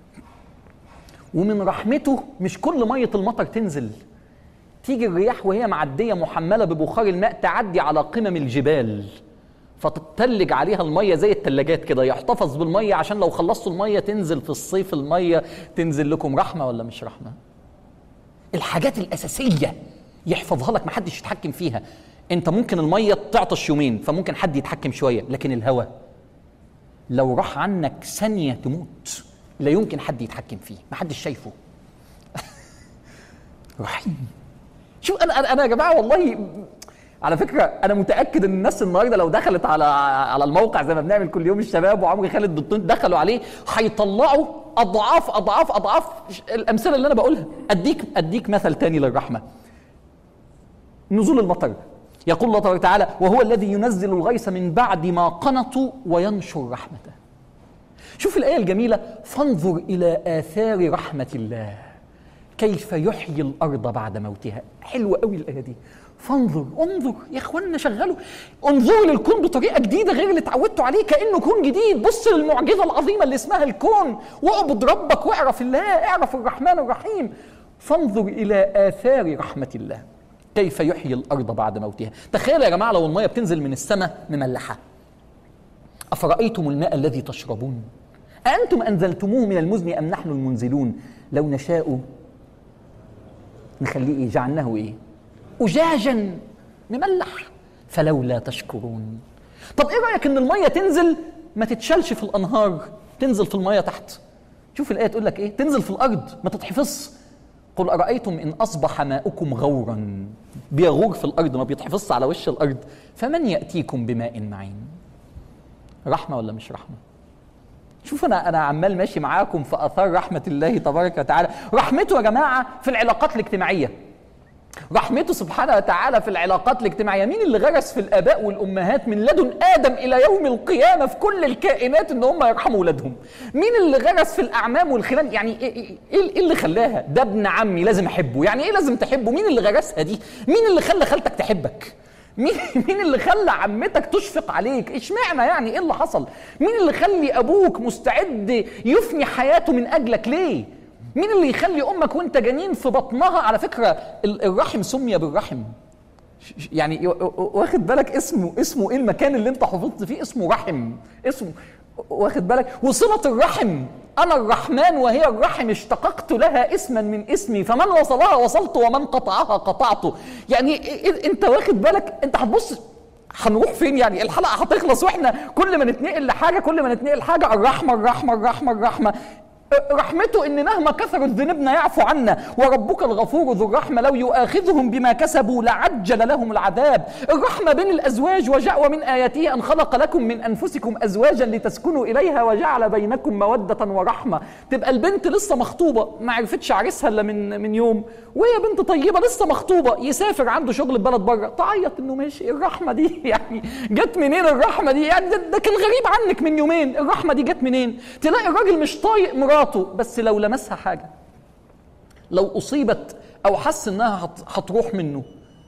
ومن رحمته مش كل ميه المطر تنزل تيجي الرياح وهي معديه محمله ببخار الماء تعدي على قمم الجبال فتتلج عليها الميه زي التلاجات كده يحتفظ بالميه عشان لو خلصتوا الميه تنزل في الصيف الميه تنزل لكم رحمه ولا مش رحمه الحاجات الاساسيه يحفظها لك محدش يتحكم فيها انت ممكن الميه تعطش يومين فممكن حد يتحكم شويه لكن الهواء لو راح عنك ثانيه تموت لا يمكن حد يتحكم فيه محدش شايفه رحيم شوف انا انا انا يا جماعه والله على فكره انا متاكد ان الناس النهارده لو دخلت على على الموقع زي ما بنعمل كل يوم الشباب وعمرو خالد الدكتور دخلوا عليه هيطلعوا اضعاف اضعاف اضعاف الامثله اللي انا بقولها اديك اديك مثل تاني للرحمه نزول المطر يقول الله تبارك وتعالى وهو الذي ينزل الغيث من بعد ما قنطوا وينشر رحمته شوف الايه الجميله فانظر الى اثار رحمه الله كيف يحيي الارض بعد موتها حلوه قوي الايه دي فانظر انظر يا اخوانا شغلوا انظروا للكون بطريقه جديده غير اللي اتعودتوا عليه كانه كون جديد بص للمعجزه العظيمه اللي اسمها الكون واعبد ربك واعرف الله اعرف الرحمن الرحيم فانظر الى اثار رحمه الله كيف يحيي الارض بعد موتها تخيل يا جماعه لو الميه بتنزل من السماء مملحه افرايتم الماء الذي تشربون أأنتم أنزلتموه من المزن أم نحن المنزلون لو نشاء نخليه إيه جعلناه إيه أجاجا مملح فلولا تشكرون طب إيه رأيك إن المية تنزل ما تتشالش في الأنهار تنزل في المية تحت شوف الآية تقول لك إيه تنزل في الأرض ما تتحفظ قل أرأيتم إن أصبح ماؤكم غورا بيغور في الأرض ما بيتحفظش على وش الأرض فمن يأتيكم بماء معين رحمة ولا مش رحمة شوف انا انا عمال ماشي معاكم في اثار رحمه الله تبارك وتعالى رحمته يا جماعه في العلاقات الاجتماعيه رحمته سبحانه وتعالى في العلاقات الاجتماعيه مين اللي غرس في الاباء والامهات من لدن ادم الى يوم القيامه في كل الكائنات ان هم يرحموا اولادهم مين اللي غرس في الاعمام والخلان يعني ايه إيه- إيه اللي خلاها ده ابن عمي لازم احبه يعني ايه لازم تحبه مين اللي غرسها دي مين اللي خلى خالتك تحبك مين مين اللي خلى عمتك تشفق عليك؟ اشمعنى يعني ايه اللي حصل؟ مين اللي خلي ابوك مستعد يفني حياته من اجلك ليه؟ مين اللي يخلي امك وانت جنين في بطنها على فكره ال- الرحم سمي بالرحم ش- ش- يعني و- و- واخد بالك اسمه اسمه ايه المكان اللي انت حفظت فيه اسمه رحم اسمه واخد بالك وصلة الرحم أنا الرحمن وهي الرحم اشتققت لها اسما من اسمي فمن وصلها وصلت ومن قطعها قطعته يعني إيه- إيه- انت واخد بالك انت هتبص هنروح فين يعني الحلقة هتخلص واحنا كل ما نتنقل لحاجة كل ما نتنقل حاجة الرحمة الرحمة الرحمة الرحمة رحمته ان مهما كثرت ذنوبنا يعفو عنا وربك الغفور ذو الرحمه لو يؤاخذهم بما كسبوا لعجل لهم العذاب الرحمه بين الازواج وجاء ومن اياته ان خلق لكم من انفسكم ازواجا لتسكنوا اليها وجعل بينكم موده ورحمه تبقى البنت لسه مخطوبه ما عرفتش عريسها الا من من يوم وهي بنت طيبه لسه مخطوبه يسافر عنده شغل البلد بره تعيط انه ماشي الرحمه دي يعني جت منين الرحمه دي يعني ده, ده كان غريب عنك من يومين الرحمه دي جت منين تلاقي الراجل مش طايق مراته بس لو لمسها حاجه لو اصيبت او حس انها هت- هتروح منه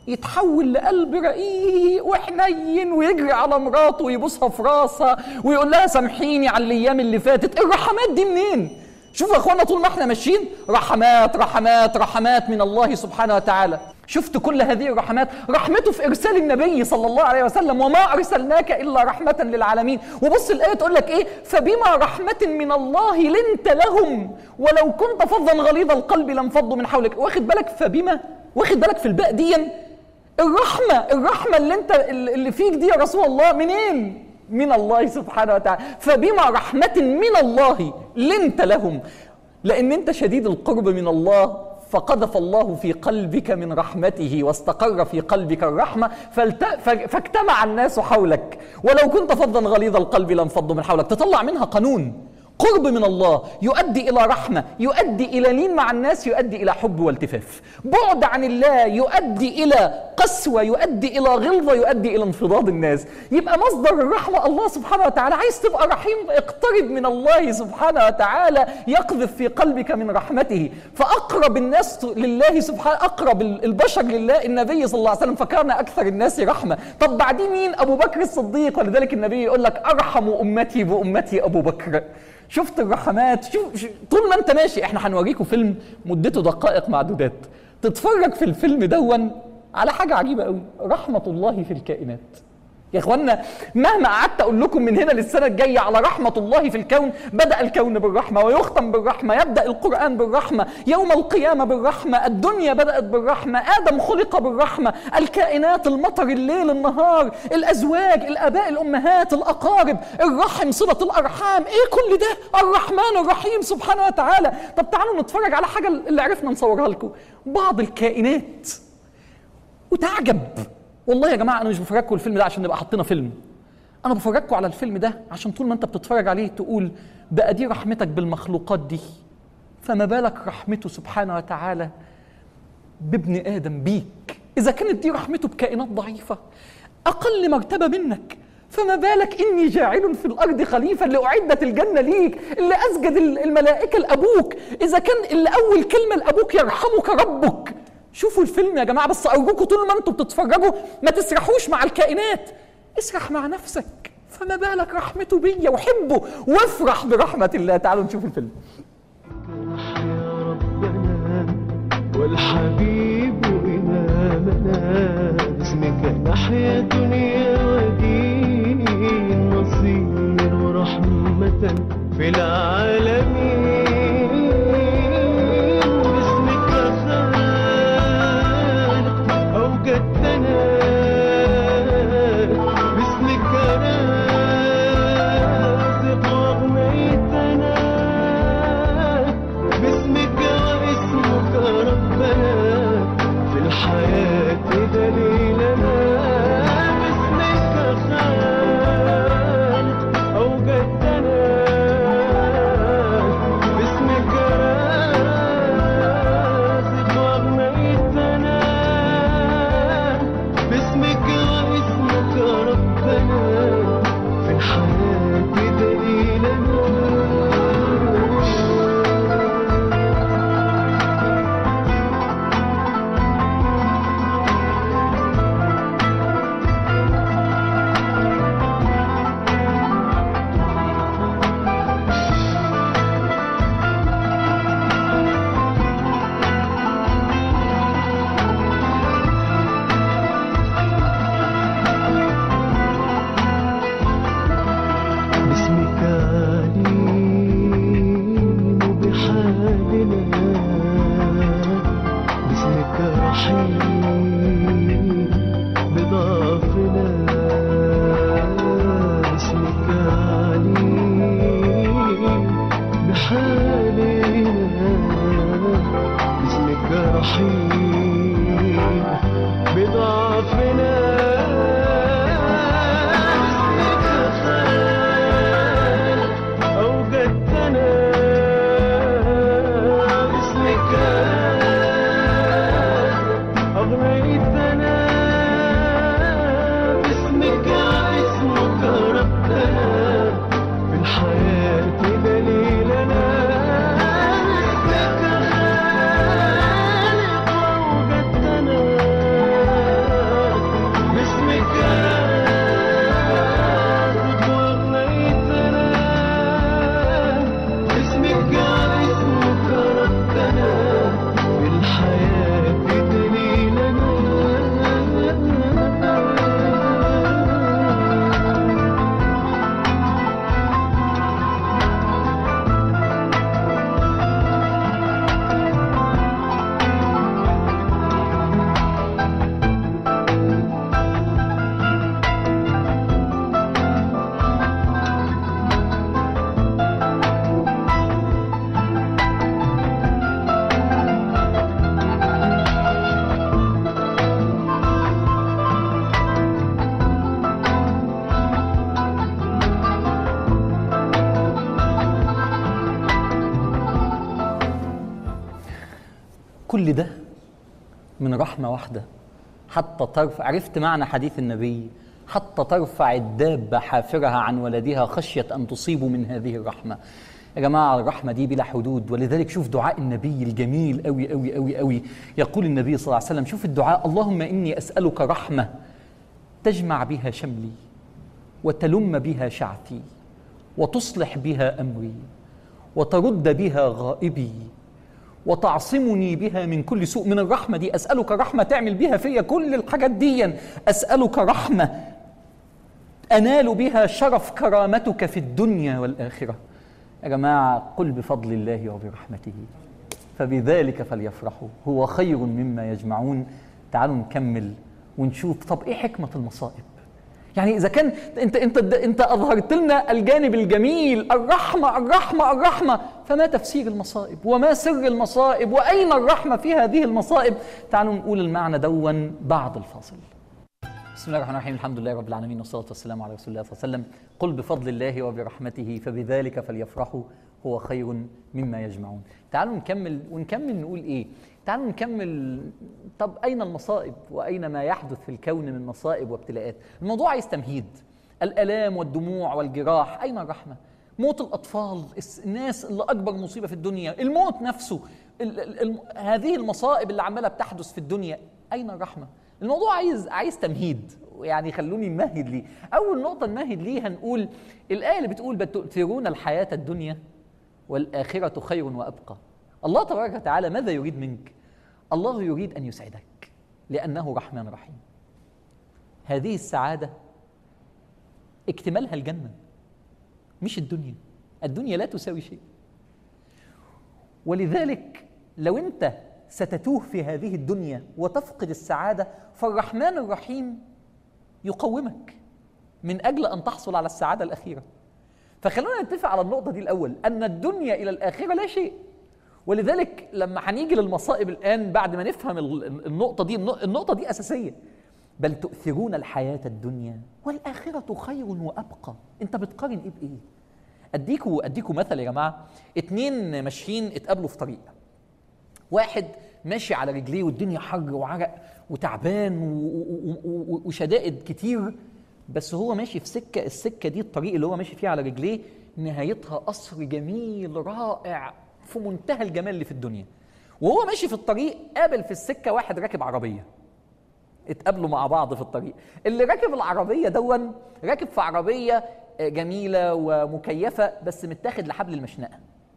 يتحول لقلب رقيق وحنين ويجري على مراته ويبوسها في راسها ويقول لها سامحيني على الايام اللي فاتت الرحمات دي منين شوفوا يا اخوانا طول ما احنا ماشيين رحمات رحمات رحمات من الله سبحانه وتعالى شفت كل هذه الرحمات رحمته في ارسال النبي صلى الله عليه وسلم وما ارسلناك الا رحمه للعالمين وبص الايه تقول لك ايه فبما رحمه من الله لنت لهم ولو كنت فظا غليظ القلب لانفضوا من حولك واخد بالك فبما واخد بالك في الباء دي الرحمه الرحمه اللي انت اللي فيك دي يا رسول الله منين من الله سبحانه وتعالى فبما رحمه من الله لنت لهم لان انت شديد القرب من الله فقذف الله في قلبك من رحمته واستقر في قلبك الرحمه فالت... ف- فاجتمع الناس حولك ولو كنت فظا غليظ القلب لانفضوا من حولك تطلع منها قانون قرب من الله يؤدي الى رحمه يؤدي الى لين مع الناس يؤدي الى حب والتفاف بعد عن الله يؤدي الى قسوه يؤدي الى غلظه يؤدي الى انفضاض الناس يبقى مصدر الرحمه الله سبحانه وتعالى عايز تبقى رحيم اقترب من الله سبحانه وتعالى يقذف في قلبك من رحمته فاقرب الناس لله سبحانه اقرب البشر لله النبي صلى الله عليه وسلم فكان اكثر الناس رحمه طب بعدين مين ابو بكر الصديق ولذلك النبي يقول لك ارحم امتي بامتي ابو بكر شفت الرحمات شوف شوف- طول ما انت ماشي احنا هنوريكم فيلم مدته دقائق معدودات تتفرج في الفيلم دون على حاجه عجيبه قوي رحمه الله في الكائنات يا اخوانا مهما قعدت اقول لكم من هنا للسنه الجايه على رحمه الله في الكون بدا الكون بالرحمه ويختم بالرحمه يبدا القران بالرحمه يوم القيامه بالرحمه الدنيا بدات بالرحمه ادم خلق بالرحمه الكائنات المطر الليل النهار الازواج الاباء الامهات الاقارب الرحم صله الارحام ايه كل ده الرحمن الرحيم سبحانه وتعالى طب تعالوا نتفرج على حاجه اللي عرفنا نصورها لكم بعض الكائنات وتعجب والله يا جماعه انا مش بفرجكم الفيلم ده عشان نبقى حاطينه فيلم انا بفرجكم على الفيلم ده عشان طول ما انت بتتفرج عليه تقول بقى دي رحمتك بالمخلوقات دي فما بالك رحمته سبحانه وتعالى بابن ادم بيك اذا كانت دي رحمته بكائنات ضعيفه اقل مرتبه منك فما بالك إني جاعل في الأرض خليفة اللي أعدت الجنة ليك اللي أسجد الملائكة لأبوك إذا كان اللي أول كلمة لأبوك يرحمك ربك شوفوا الفيلم يا جماعة بس أرجوكم طول ما أنتم بتتفرجوا ما تسرحوش مع الكائنات اسرح مع نفسك فما بالك رحمته بيا وحبه وافرح برحمة الله تعالوا نشوف الفيلم يا ربنا والحبيب إمامنا باسمك نحيا دنيا ودين نصير رحمة في العالمين باسمك خالق أوجدتنا باسمك رازق وأغنيتنا باسمك واسمك ربنا في الحياة دليلنا باسمك خالق أوجدتنا باسمك رازق وأغنيتنا باسمك واسمك ربنا في الحياة دليلنا باسمك عليم بحالنا باسمك رحيم بضعفنا باسمك عليم بحالنا باسمك رحيم بضعفنا باسمك خالق أوجدتنا باسمك أغنيتنا باسمك اسمك ربنا في الحياة دليلنا باسمك خالق أوجدتنا باسمك رازق وأغنيتنا باسمك اسمك ربنا في الحياة دليلنا كل ده من رحمة واحدة حتى ترفع عرفت معنى حديث النبي حتى ترفع الدابة حافرها عن ولدها خشية أن تصيب من هذه الرحمة يا جماعة الرحمة دي بلا حدود ولذلك شوف دعاء النبي الجميل أوي أوي أوي أوي يقول النبي صلى الله عليه وسلم شوف الدعاء اللهم إني أسألك رحمة تجمع بها شملي وتلم بها شعثي وتصلح بها أمري وترد بها غائبي وتعصمني بها من كل سوء من الرحمة دي أسألك رحمة تعمل بها فيا كل الحاجات دي أسألك رحمة أنال بها شرف كرامتك في الدنيا والآخرة يا جماعة قل بفضل الله وبرحمته فبذلك فليفرحوا هو خير مما يجمعون تعالوا نكمل ونشوف طب ايه حكمة المصائب يعني اذا كان انت انت انت اظهرت لنا الجانب الجميل الرحمه الرحمه الرحمه فما تفسير المصائب وما سر المصائب واين الرحمه في هذه المصائب تعالوا نقول المعنى دون بعد الفاصل بسم الله الرحمن الرحيم الحمد لله رب العالمين والصلاة والسلام على رسول الله صلى الله عليه وسلم قل بفضل الله وبرحمته فبذلك فليفرحوا هو خير مما يجمعون تعالوا نكمل ونكمل نقول ايه تعالوا نكمل طب اين المصائب واين ما يحدث في الكون من مصائب وابتلاءات الموضوع عايز تمهيد الالام والدموع والجراح اين الرحمه موت الاطفال الس- الناس اللي اكبر مصيبه في الدنيا الموت نفسه ال ال ال هذه المصائب اللي عماله بتحدث في الدنيا اين الرحمه الموضوع عايز عايز تمهيد يعني خلوني نمهد ليه اول نقطه نمهد ليه هنقول الايه اللي بتقول بل تؤثرون الحياه الدنيا والاخره خير وابقى الله تبارك وتعالى ماذا يريد منك الله يريد ان يسعدك لانه رحمن رحيم هذه السعاده اكتمالها الجنه مش الدنيا الدنيا لا تساوي شيء ولذلك لو انت ستتوه في هذه الدنيا وتفقد السعاده فالرحمن الرحيم يقومك من اجل ان تحصل على السعاده الاخيره فخلونا نتفق على النقطه دي الاول ان الدنيا الى الاخره لا شيء ولذلك لما هنيجي للمصائب الان بعد ما نفهم ال- النقطه دي النقطه دي اساسيه بل تؤثرون الحياه الدنيا والاخره خير وابقى انت بتقارن ايه بايه اديكوا اديكوا مثل يا جماعه اتنين ماشيين اتقابلوا في طريق واحد ماشي على رجليه والدنيا حر وعرق وتعبان و- و- و- و- وشدائد كتير بس هو ماشي في سكه السكه دي الطريق اللي هو ماشي فيه على رجليه نهايتها قصر جميل رائع في منتهى الجمال اللي في الدنيا وهو ماشي في الطريق قابل في السكه واحد راكب عربيه اتقابلوا مع بعض في الطريق اللي راكب العربيه دون راكب في عربيه آه، جميله ومكيفه بس متاخد لحبل المشنقه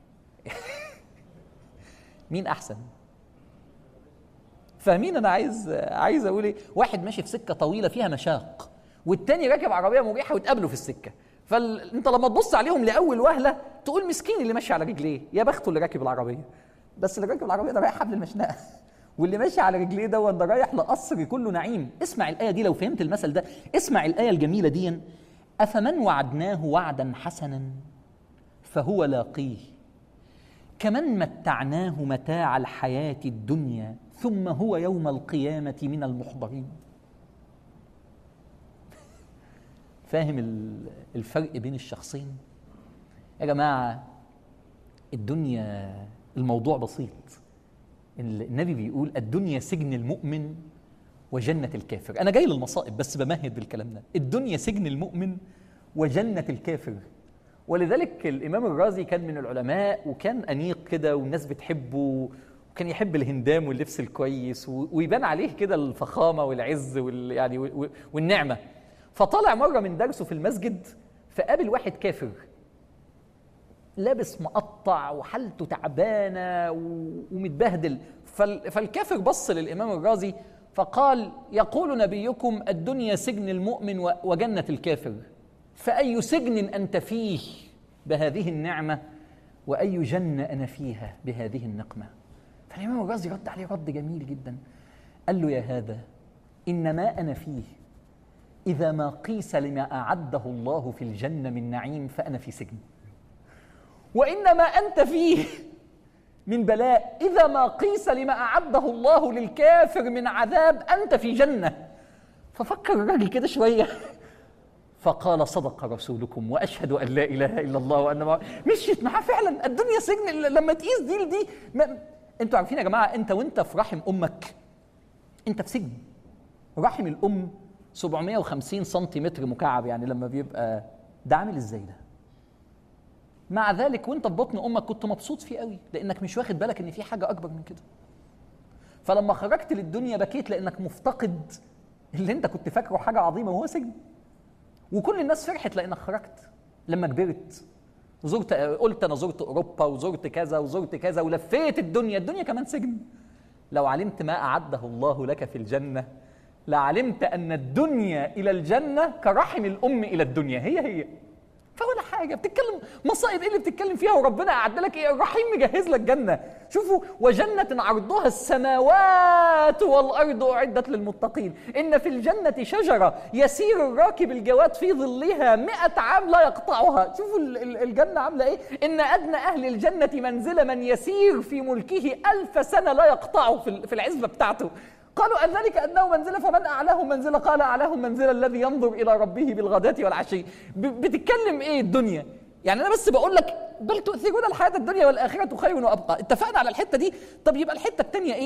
مين احسن فاهمين انا عايز عايز اقول ايه واحد ماشي في سكه طويله فيها مشاق والتاني راكب عربيه مريحه واتقابلوا في السكه فانت لما تبص عليهم لاول وهله تقول مسكين اللي ماشي على رجليه يا بخته اللي راكب العربيه بس اللي راكب العربيه ده رايح حبل المشنقه واللي ماشي على رجليه ده ده رايح لقصر كله نعيم اسمع الايه دي لو فهمت المثل ده اسمع الايه الجميله دي افمن وعدناه وعدا حسنا فهو لاقيه كمن متعناه متاع الحياة الدنيا ثم هو يوم القيامة من المحضرين فاهم ال- الفرق بين الشخصين يا جماعة الدنيا الموضوع بسيط النبي بيقول الدنيا سجن المؤمن وجنة الكافر أنا جاي للمصائب بس بمهد بالكلام ده الدنيا سجن المؤمن وجنة الكافر ولذلك الإمام الرازي كان من العلماء وكان أنيق كده والناس بتحبه وكان يحب الهندام واللبس الكويس و- ويبان عليه كده الفخامة والعز وال يعني و- و- والنعمة فطلع مرة من درسه في المسجد فقابل واحد كافر لابس مقطع وحالته تعبانه و- ومتبهدل فال- فالكافر بص للامام الرازي فقال يقول نبيكم الدنيا سجن المؤمن و- وجنه الكافر فاي سجن انت فيه بهذه النعمه واي جنه انا فيها بهذه النقمه فالامام الرازي رد عليه رد جميل جدا قال له يا هذا ان ما انا فيه اذا ما قيس لما اعده الله في الجنه من نعيم فانا في سجن وإنما أنت فيه من بلاء إذا ما قيس لما أعده الله للكافر من عذاب أنت في جنة ففكر الراجل كده شوية فقال صدق رسولكم وأشهد أن لا إله إلا الله وأن ما مشيت معاه فعلا الدنيا سجن لما تقيس دي لدي ما... أنتوا عارفين يا جماعة أنت وأنت في رحم أمك أنت في سجن رحم الأم 750 سنتيمتر مكعب يعني لما بيبقى ده عامل إزاي ده؟ مع ذلك وانت في بطن امك كنت مبسوط فيه قوي لانك مش واخد بالك ان في حاجه اكبر من كده فلما خرجت للدنيا بكيت لانك مفتقد اللي انت كنت فاكره حاجه عظيمه وهو سجن وكل الناس فرحت لانك خرجت لما كبرت زرت قلت انا زرت اوروبا وزرت كذا وزرت كذا ولفيت الدنيا الدنيا كمان سجن لو علمت ما اعده الله لك في الجنه لعلمت ان الدنيا الى الجنه كرحم الام الى الدنيا هي هي فولا حاجه بتتكلم مصائب ايه اللي بتتكلم فيها وربنا اعد لك ايه الرحيم مجهز لك جنه شوفوا وجنه عرضها السماوات والارض اعدت للمتقين ان في الجنه شجره يسير الراكب الجواد في ظلها مئة عام لا يقطعها شوفوا ال- ال- الجنه عامله ايه ان ادنى اهل الجنه منزله من يسير في ملكه ألف سنه لا يقطعه في ال- في العزبه بتاعته قالوا أذلك أنه منزلة فمن أعلاه منزلة قال أعلاه منزلة الذي ينظر إلى ربه بالغداة والعشي ب- بتتكلم إيه الدنيا يعني أنا بس بقول لك بل تؤثرون الحياة الدنيا والآخرة خير وأبقى اتفقنا على الحتة دي طب يبقى الحتة التانية إيه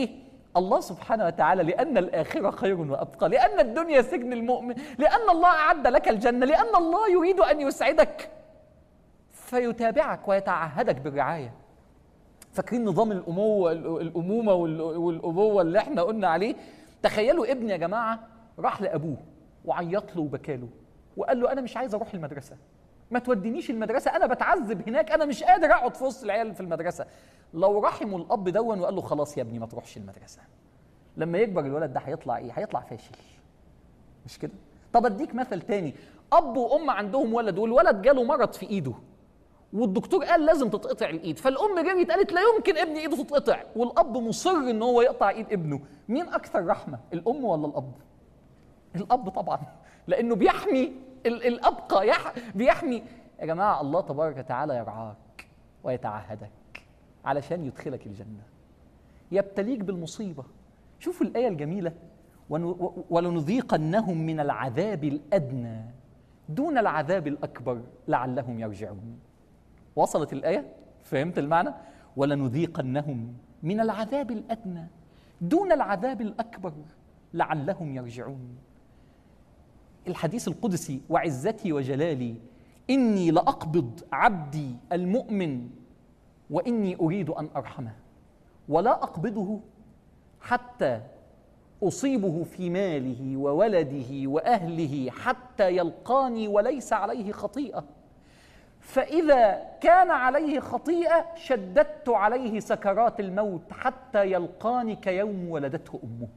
الله سبحانه وتعالى لأن الآخرة خير وأبقى لأن الدنيا سجن المؤمن لأن الله أعد لك الجنة لأن الله يريد أن يسعدك فيتابعك ويتعهدك بالرعاية فاكرين نظام الأموة الأمومة وال- والأبوة اللي احنا قلنا عليه تخيلوا ابن يا جماعة راح لأبوه وعيط له وبكاله وقال له أنا مش عايز أروح المدرسة ما تودينيش المدرسة أنا بتعذب هناك أنا مش قادر أقعد في وسط العيال في المدرسة لو رحموا الأب دون وقال له خلاص يا ابني ما تروحش المدرسة لما يكبر الولد ده هيطلع إيه؟ هيطلع فاشل مش كده؟ طب أديك مثل تاني أب وأم عندهم ولد والولد جاله مرض في إيده والدكتور قال لازم تتقطع الايد فالام جريت قالت لا يمكن ابني ايده تتقطع والاب مصر ان هو يقطع ايد ابنه مين اكثر رحمه الام ولا الاب الاب طبعا لانه بيحمي ال- الابقى يح بيحمي يا جماعه الله تبارك وتعالى يرعاك ويتعهدك علشان يدخلك الجنه يبتليك بالمصيبه شوفوا الايه الجميله ون- ولنذيقنهم من العذاب الادنى دون العذاب الاكبر لعلهم يرجعون وصلت الآية؟ فهمت المعنى؟ ولنذيقنهم من العذاب الأدنى دون العذاب الأكبر لعلهم يرجعون الحديث القدسي وعزتي وجلالي إني لأقبض عبدي المؤمن وإني أريد أن أرحمه ولا أقبضه حتى أصيبه في ماله وولده وأهله حتى يلقاني وليس عليه خطيئة فإذا كان عليه خطيئة شددت عليه سكرات الموت حتى يلقاني كيوم ولدته أمه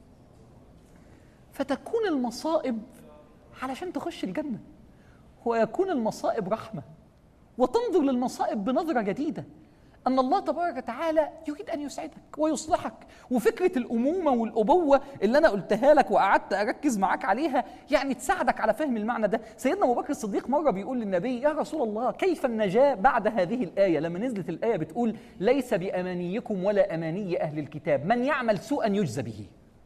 فتكون المصائب علشان تخش الجنة ويكون المصائب رحمة وتنظر للمصائب بنظرة جديدة أن الله تبارك وتعالى يريد أن يسعدك ويصلحك وفكرة الأمومة والأبوة اللي أنا قلتها لك وقعدت أركز معاك عليها يعني تساعدك على فهم المعنى ده سيدنا أبو بكر الصديق مرة بيقول للنبي يا رسول الله كيف النجاة بعد هذه الآية لما نزلت الآية بتقول ليس بأمانيكم ولا أماني أهل الكتاب من يعمل سوءا يجزى به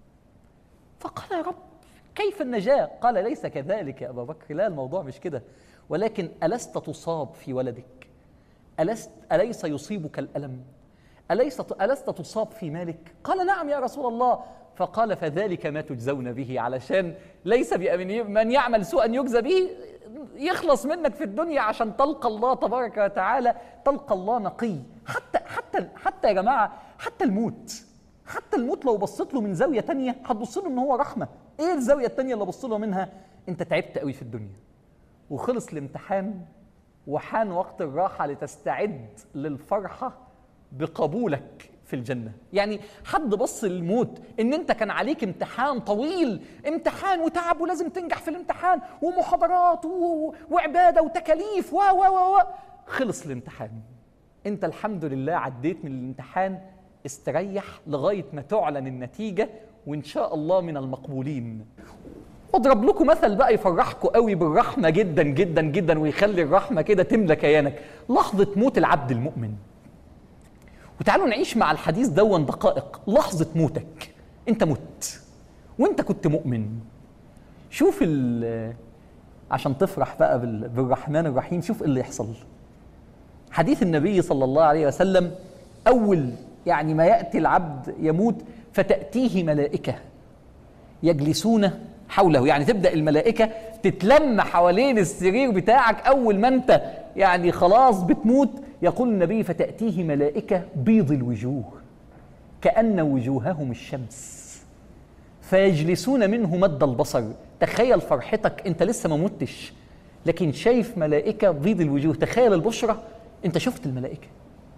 فقال يا رب كيف النجاة؟ قال ليس كذلك يا أبا بكر لا الموضوع مش كده ولكن ألست تصاب في ولدك ألست أليس يصيبك الألم أليس ألست تصاب في مالك قال نعم يا رسول الله فقال فذلك ما تجزون به علشان ليس بأمني من يعمل سوءا يجزى به يخلص منك في الدنيا عشان تلقى الله تبارك وتعالى تلقى الله نقي حتى حتى حتى يا جماعة حتى الموت حتى الموت لو بصيت له من زاوية تانية هتبص له ان هو رحمة ايه الزاوية التانية اللي بص له منها انت تعبت قوي في الدنيا وخلص الامتحان وحان وقت الراحة لتستعد للفرحة بقبولك في الجنة يعني حد بص للموت ان انت كان عليك امتحان طويل امتحان وتعب ولازم تنجح في الامتحان ومحاضرات و... وعبادة وتكاليف و و و و خلص الامتحان انت الحمد لله عديت من الامتحان استريح لغاية ما تعلن النتيجة وان شاء الله من المقبولين واضرب لكم مثل بقى يفرحكم قوي بالرحمه جدا جدا جدا ويخلي الرحمه كده تملى كيانك لحظه موت العبد المؤمن وتعالوا نعيش مع الحديث دون دقائق لحظه موتك انت مت وانت كنت مؤمن شوف ال- عشان تفرح بقى بال- بالرحمن الرحيم شوف إيه اللي يحصل حديث النبي صلى الله عليه وسلم اول يعني ما ياتي العبد يموت فتاتيه ملائكه يجلسون حوله يعني تبدا الملائكه تتلم حوالين السرير بتاعك اول ما انت يعني خلاص بتموت يقول النبي فتاتيه ملائكه بيض الوجوه كان وجوههم الشمس فيجلسون منه مد البصر تخيل فرحتك انت لسه ما متش لكن شايف ملائكه بيض الوجوه تخيل البشرى انت شفت الملائكه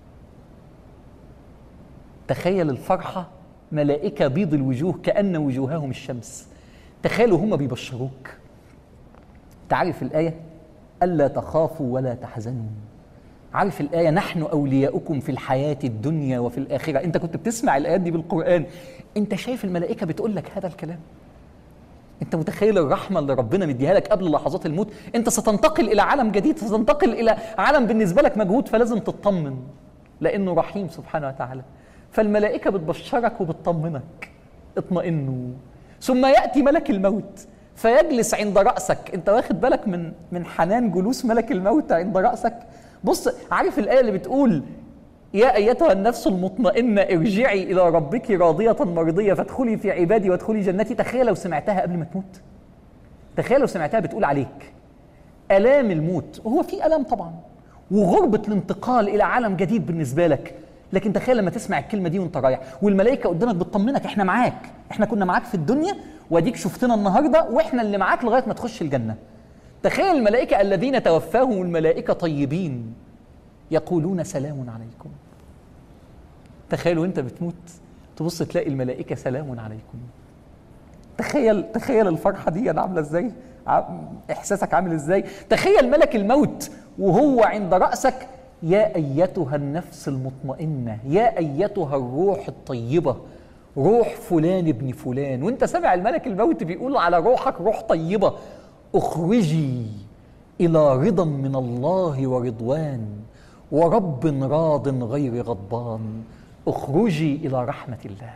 تخيل الفرحة ملائكة بيض الوجوه كأن وجوههم الشمس تخيلوا هم بيبشروك تعرف الآية ألا تخافوا ولا تحزنوا عارف الآية نحن أولياؤكم في الحياة الدنيا وفي الآخرة أنت كنت بتسمع الآيات دي بالقرآن أنت شايف الملائكة بتقول لك هذا الكلام انت متخيل الرحمه اللي ربنا مديها لك قبل لحظات الموت انت ستنتقل الى عالم جديد ستنتقل الى عالم بالنسبه لك مجهود فلازم تطمن لانه رحيم سبحانه وتعالى فالملائكه بتبشرك وبتطمنك اطمئنوا ثم ياتي ملك الموت فيجلس عند راسك انت واخد بالك من من حنان جلوس ملك الموت عند راسك بص عارف الايه اللي بتقول يا ايتها النفس المطمئنه ارجعي الى ربك راضيه مرضيه فادخلي في عبادي وادخلي جنتي تخيل لو سمعتها قبل ما تموت تخيل لو سمعتها بتقول عليك الام الموت وهو في الام طبعا وغربه الانتقال الى عالم جديد بالنسبه لك لكن تخيل لما تسمع الكلمه دي وانت رايح والملائكه قدامك بتطمنك احنا معاك احنا كنا معاك في الدنيا واديك شفتنا النهارده واحنا اللي معاك لغايه ما تخش الجنه تخيل الملائكه الذين توفاهم الملائكه طيبين يقولون سلام عليكم تخيل وانت بتموت تبص تلاقي الملائكه سلام عليكم تخيل تخيل الفرحه دي انا عامله ازاي ع- احساسك عامل ازاي تخيل ملك الموت وهو عند راسك يا ايتها النفس المطمئنه يا ايتها الروح الطيبه روح فلان ابن فلان وانت سامع الملك الموت بيقول على روحك روح طيبه اخرجي الى رضا من الله ورضوان ورب راض غير غضبان اخرجي الى رحمه الله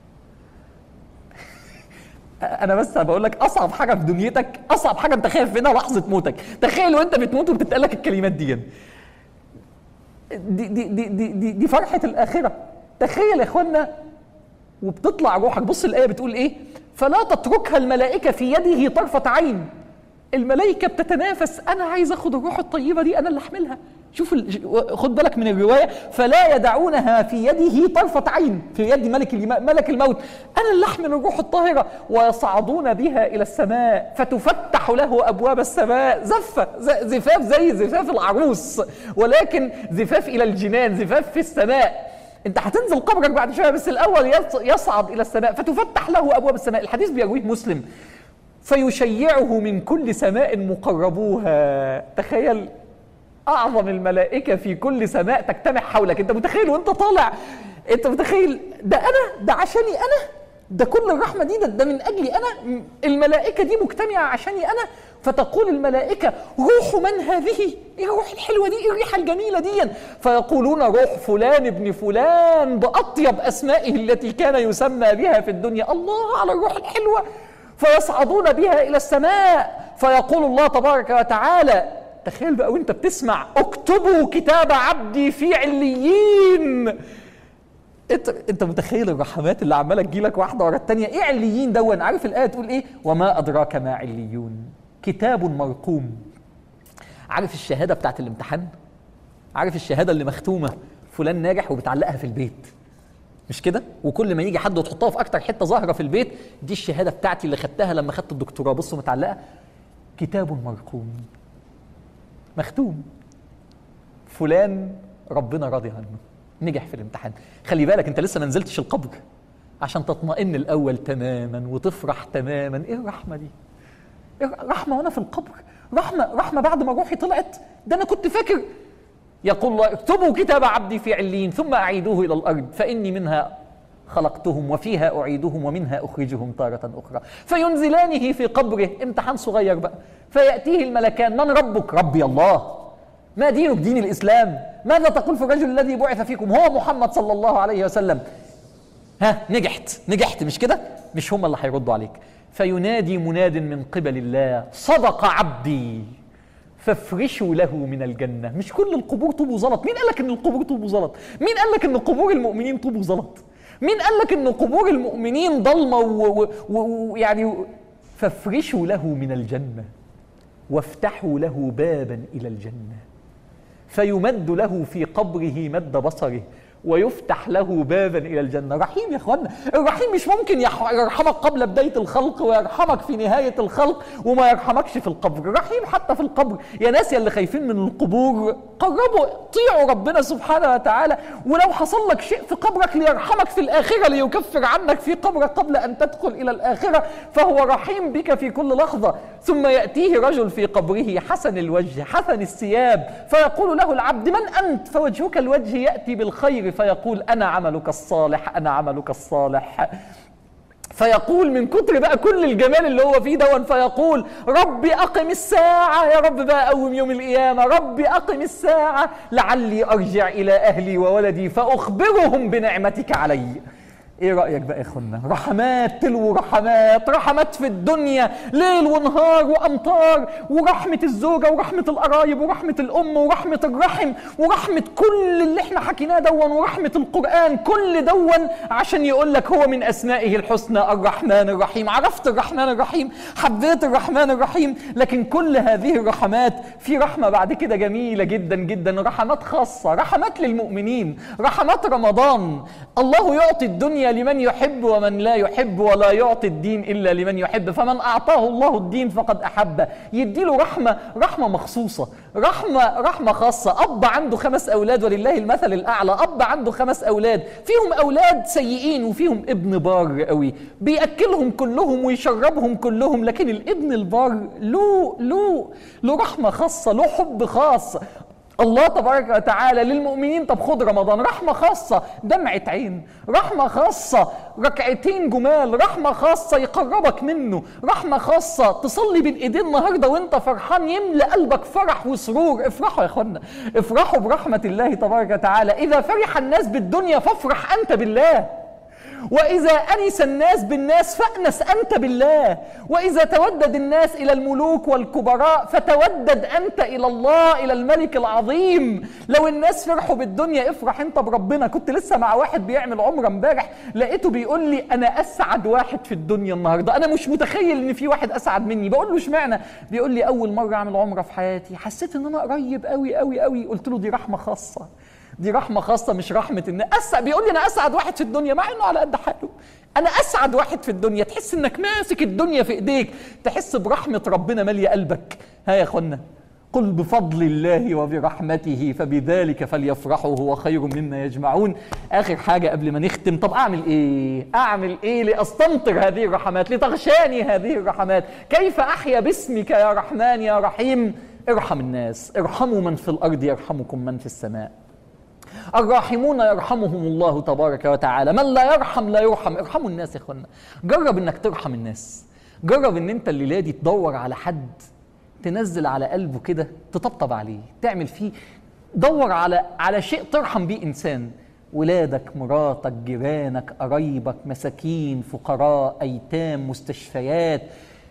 انا بس بقول لك اصعب حاجه في دنيتك اصعب حاجه انت خايف منها لحظه موتك تخيل وانت بتموت وبتتقال لك الكلمات دي دي دي دي دي, دي, دي فرحه الاخره تخيل يا اخوانا وبتطلع روحك بص الايه بتقول ايه فلا تتركها الملائكه في يده طرفه عين الملائكه بتتنافس انا عايز اخد الروح الطيبه دي انا اللي احملها شوف ال- خد بالك من الروايه فلا يدعونها في يده طرفه عين في يد ملك الم- ملك الموت انا اللي احمل الروح الطاهره ويصعدون بها الى السماء فتفتح له ابواب السماء زفه ز- زفاف زي زفاف العروس ولكن زفاف الى الجنان زفاف في السماء انت هتنزل قبرك بعد شويه بس الاول يص- يصعد الى السماء فتفتح له ابواب السماء الحديث بيرويه مسلم فيشيعه من كل سماء مقربوها تخيل اعظم الملائكه في كل سماء تجتمع حولك انت متخيل وانت طالع انت متخيل ده انا ده عشاني انا ده كل الرحمه دي ده, ده من اجلي انا م- الملائكه دي مجتمعه عشاني انا فتقول الملائكه روح من هذه ايه الروح الحلوه دي ايه الريحه الجميله دي فيقولون روح فلان ابن فلان باطيب اسمائه التي كان يسمى بها في الدنيا الله على الروح الحلوه فيصعدون بها الى السماء فيقول الله تبارك وتعالى تخيل بقى وانت بتسمع اكتبوا كتاب عبدي في عليين انت انت متخيل الرحمات اللي عماله تجيلك واحده ورا الثانيه ايه عليين دون عارف الايه تقول ايه وما ادراك ما عليون كتاب مرقوم عارف الشهاده بتاعت الامتحان عارف الشهاده اللي مختومه فلان ناجح وبتعلقها في البيت مش كده وكل ما يجي حد وتحطها في اكتر حته ظاهره في البيت دي الشهاده بتاعتي اللي خدتها لما خدت الدكتوراه بصوا متعلقه كتاب مرقوم مختوم فلان ربنا راضي عنه نجح في الامتحان خلي بالك انت لسه ما نزلتش القبر عشان تطمئن الاول تماما وتفرح تماما ايه الرحمه دي إيه رحمه وانا في القبر رحمه رحمه بعد ما روحي طلعت ده انا كنت فاكر يقول الله اكتبوا كتاب عبدي في علين ثم اعيدوه الى الارض فاني منها خلقتهم وفيها اعيدهم ومنها اخرجهم تاره اخرى فينزلانه في قبره امتحان صغير بقى فياتيه الملكان من ربك ربي الله ما دينك دين الاسلام ماذا تقول في الرجل الذي بعث فيكم هو محمد صلى الله عليه وسلم ها نجحت نجحت مش كده مش هم اللي هيردوا عليك فينادي مناد من قبل الله صدق عبدي فافرشوا له من الجنة مش كل القبور طوب وزلط مين قال لك ان القبور طوب وزلط مين قال لك ان قبور المؤمنين طوب وزلط مين قال لك ان قبور المؤمنين ضلمة ويعني فافرشوا له من الجنة وافتحوا له بابا إلى الجنة فيمد له في قبره مد بصره ويفتح له بابا الى الجنه رحيم يا اخوانا الرحيم مش ممكن يح- يرحمك قبل بدايه الخلق ويرحمك في نهايه الخلق وما يرحمكش في القبر رحيم حتى في القبر يا ناس يا اللي خايفين من القبور قربوا طيعوا ربنا سبحانه وتعالى ولو حصل لك شيء في قبرك ليرحمك في الاخره ليكفر عنك في قبرك قبل ان تدخل الى الاخره فهو رحيم بك في كل لحظه ثم ياتيه رجل في قبره حسن الوجه حسن الثياب فيقول له العبد من انت فوجهك الوجه ياتي بالخير فيقول انا عملك الصالح انا عملك الصالح فيقول من كتر بقى كل الجمال اللي هو فيه دون فيقول ربي أقم الساعة يا رب بقى قوم يوم القيامة ربي أقم الساعة لعلي أرجع إلى أهلي وولدي فأخبرهم بنعمتك علي ايه رايك بقى يا اخوانا رحمات تلو رحمات رحمات في الدنيا ليل ونهار وامطار ورحمه الزوجه ورحمه القرايب ورحمه الام ورحمه الرحم ورحمه كل اللي احنا حكيناه دون ورحمه القران كل دون عشان يقول لك هو من اسمائه الحسنى الرحمن الرحيم عرفت الرحمن الرحيم حبيت الرحمن الرحيم لكن كل هذه الرحمات في رحمه بعد كده جميله جدا جدا رحمات خاصه رحمات للمؤمنين رحمات رمضان الله يعطي الدنيا لمن يحب ومن لا يحب ولا يعطي الدين الا لمن يحب فمن اعطاه الله الدين فقد احبه يديله رحمه رحمه مخصوصه رحمه رحمه خاصه اب عنده خمس اولاد ولله المثل الاعلى اب عنده خمس اولاد فيهم اولاد سيئين وفيهم ابن بار قوي بياكلهم كلهم ويشربهم كلهم لكن الابن البار له له له رحمه خاصه له حب خاص الله تبارك وتعالى للمؤمنين طب خد رمضان رحمة خاصة دمعة عين رحمة خاصة ركعتين جمال رحمة خاصة يقربك منه رحمة خاصة تصلي بين ايدين النهاردة وانت فرحان يملأ قلبك فرح وسرور افرحوا يا اخوانا افرحوا برحمة الله تبارك وتعالى اذا فرح الناس بالدنيا فافرح انت بالله وإذا أنس الناس بالناس فأنس أنت بالله وإذا تودد الناس إلى الملوك والكبراء فتودد أنت إلى الله إلى الملك العظيم لو الناس فرحوا بالدنيا افرح أنت بربنا كنت لسه مع واحد بيعمل عمرة امبارح لقيته بيقول لي أنا أسعد واحد في الدنيا النهاردة أنا مش متخيل إن في واحد أسعد مني بقول له اشمعنى بيقول لي أول مرة أعمل عمرة في حياتي حسيت إن أنا قريب قوي قوي قوي قلت له دي رحمة خاصة دي رحمة خاصة مش رحمة ان أسعد بيقول لي أنا أسعد واحد في الدنيا مع إنه على قد حاله أنا أسعد واحد في الدنيا تحس إنك ماسك الدنيا في إيديك تحس برحمة ربنا مالية قلبك ها يا إخوانا قل بفضل الله وبرحمته فبذلك فليفرحوا هو خير مما يجمعون آخر حاجة قبل ما نختم طب أعمل إيه؟ أعمل إيه لأستمطر هذه الرحمات لتغشاني هذه الرحمات كيف أحيا باسمك يا رحمن يا رحيم ارحم الناس ارحموا من في الأرض يرحمكم من في السماء الراحمون يرحمهم الله تبارك وتعالى من لا يرحم لا يرحم ارحموا الناس يا اخوانا جرب انك ترحم الناس جرب ان انت الليله دي تدور على حد تنزل على قلبه كده تطبطب عليه تعمل فيه دور على على شيء ترحم بيه انسان ولادك مراتك جيرانك قرايبك مساكين فقراء ايتام مستشفيات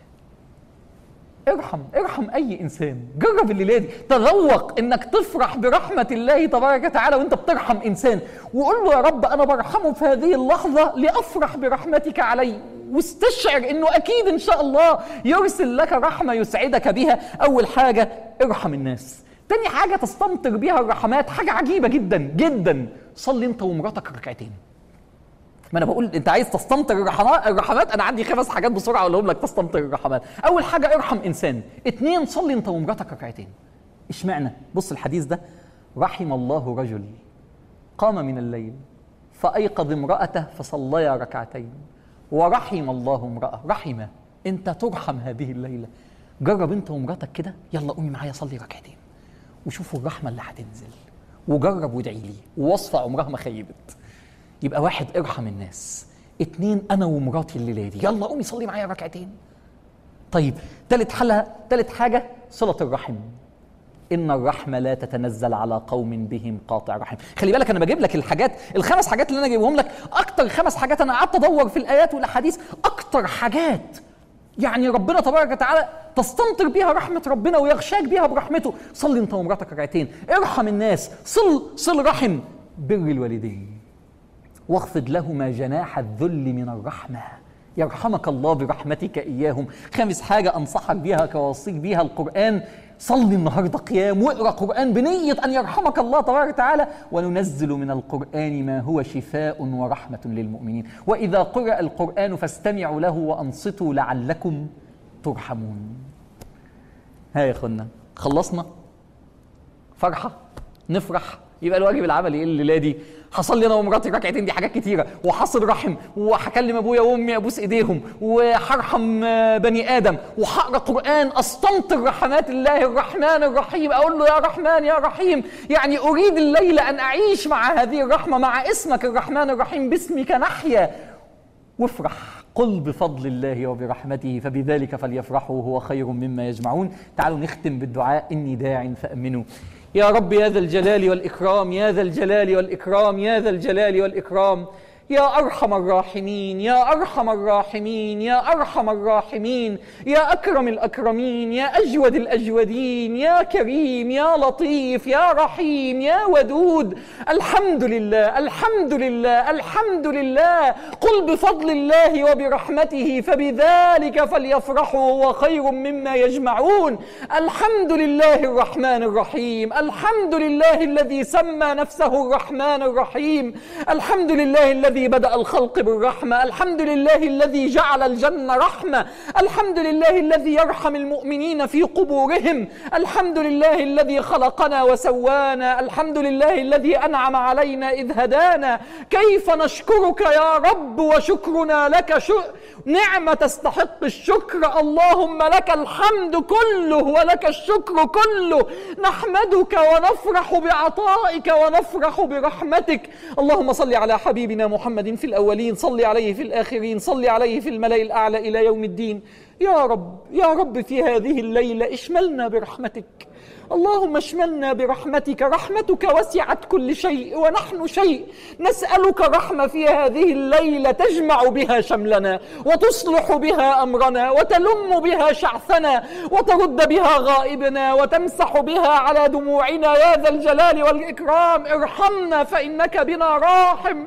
ارحم ارحم اي انسان جرب الليله دي تذوق انك تفرح برحمه الله تبارك وتعالى وانت بترحم انسان وقول له يا رب انا برحمه في هذه اللحظه لافرح برحمتك علي واستشعر انه اكيد ان شاء الله يرسل لك رحمه يسعدك بها اول حاجه ارحم الناس تاني حاجه تستمطر بيها الرحمات حاجه عجيبه جدا جدا صلي انت ومراتك ركعتين ما انا بقول انت عايز تستمطر الرحمات الرحمات انا عندي خمس حاجات بسرعه اقولهم لك تستمطر الرحمات اول حاجه ارحم انسان اتنين صلي انت ومراتك ركعتين اشمعنى بص الحديث ده رحم الله رجل قام من الليل فايقظ امراته فصليا ركعتين ورحم الله امراه رحمه انت ترحم هذه الليله جرب انت ومراتك كده يلا قومي معايا صلي ركعتين وشوفوا الرحمه اللي هتنزل وجرب وادعي لي ووصفه عمرها ما خيبت يبقى واحد ارحم الناس اتنين انا ومراتي الليله دي يلا قومي صلي معايا ركعتين طيب تالت حلقه تالت حاجه صله الرحم ان الرحمه لا تتنزل على قوم بهم قاطع رحم خلي بالك انا بجيب لك الحاجات الخمس حاجات اللي انا جايبهم لك اكتر خمس حاجات انا قعدت ادور في الايات والاحاديث اكتر حاجات يعني ربنا تبارك وتعالى تستمطر بيها رحمة ربنا ويغشاك بيها برحمته صلي انت ومراتك ركعتين ارحم الناس صل صل رحم بر الوالدين واخفض لهما جناح الذل من الرحمة يرحمك الله برحمتك إياهم خامس حاجة أنصحك بها كوصيك بها القرآن صلي النهاردة قيام واقرأ قرآن بنية أن يرحمك الله تبارك وتعالى وننزل من القرآن ما هو شفاء ورحمة للمؤمنين وإذا قرأ القرآن فاستمعوا له وأنصتوا لعلكم ترحمون ها يا اخوانا خلصنا فرحة نفرح يبقى الواجب العملي ايه الليله دي؟ هصلي انا ومراتي ركعتين دي حاجات كتيره وهصل رحم وهكلم ابويا وامي ابوس ايديهم وهرحم آه، بني ادم وهقرا قران استمطر رحمات الله الرحمن الرحيم اقول له يا رحمن يا رحيم يعني اريد الليله ان اعيش مع هذه الرحمه مع اسمك الرحمن الرحيم باسمك نحيا وافرح قل بفضل الله وبرحمته فبذلك فليفرحوا هو خير مما يجمعون تعالوا نختم بالدعاء إني داع فأمنوا يا رب يا ذا الجلال والإكرام يا ذا الجلال والإكرام يا ذا الجلال والإكرام يا ارحم الراحمين يا ارحم الراحمين يا ارحم الراحمين يا اكرم الاكرمين يا اجود الاجودين يا كريم يا لطيف يا رحيم يا ودود الحمد لله الحمد لله الحمد لله قل بفضل الله وبرحمته فبذلك فليفرحوا هو خير مما يجمعون الحمد لله الرحمن الرحيم الحمد لله الذي سمى نفسه الرحمن الرحيم الحمد لله الذي بدا الخلق بالرحمه الحمد لله الذي جعل الجنه رحمه الحمد لله الذي يرحم المؤمنين في قبورهم الحمد لله الذي خلقنا وسوانا الحمد لله الذي انعم علينا اذ هدانا كيف نشكرك يا رب وشكرنا لك شو نعمه تستحق الشكر اللهم لك الحمد كله ولك الشكر كله نحمدك ونفرح بعطائك ونفرح برحمتك اللهم صل على حبيبنا محمد في الاولين صل عليه في الاخرين صل عليه في الملا الاعلى الى يوم الدين يا رب يا رب في هذه الليله اشملنا برحمتك اللهم اشملنا برحمتك رحمتك وسعت كل شيء ونحن شيء نسألك رحمة في هذه الليلة تجمع بها شملنا وتصلح بها أمرنا وتلم بها شعثنا وترد بها غائبنا وتمسح بها على دموعنا يا ذا الجلال والإكرام ارحمنا فإنك بنا راحم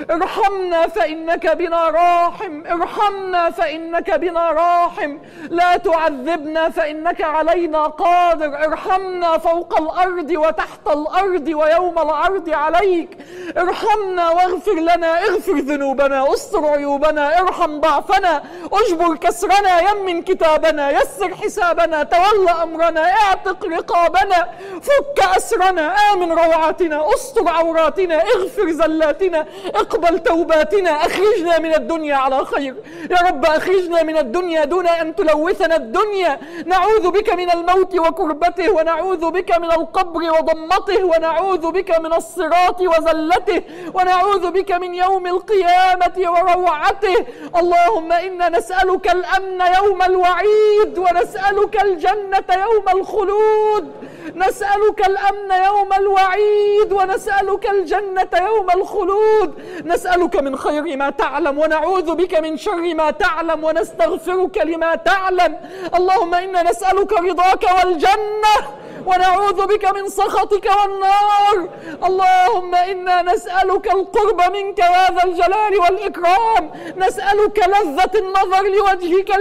ارحمنا فإنك بنا راحم ارحمنا فإنك بنا راحم لا تعذبنا فإنك علينا قادر ارحمنا فوق الأرض وتحت الأرض ويوم العرض عليك ارحمنا واغفر لنا اغفر ذنوبنا استر عيوبنا ارحم ضعفنا اجبر كسرنا يمن كتابنا يسر حسابنا تول أمرنا اعتق رقابنا فك أسرنا آمن روعاتنا استر عوراتنا اغفر زلاتنا اقبل توباتنا اخرجنا من الدنيا على خير يا رب اخرجنا من الدنيا دون ان تلوثنا الدنيا نعوذ بك من الموت وكربته ونعوذ بك من القبر وضمته ونعوذ بك من الصراط وزلته ونعوذ بك من يوم القيامه وروعته اللهم انا نسالك الامن يوم الوعيد ونسالك الجنه يوم الخلود نسالك الامن يوم الوعيد ونسالك الجنه يوم الخلود نسألك من خير ما تعلم ونعوذ بك من شر ما تعلم ونستغفرك لما تعلم اللهم إنا نسألك رضاك والجنة ونعوذ بك من سخطك والنار اللهم إنا نسألك القرب منك يا ذا الجلال والإكرام نسألك لذة النظر لوجهك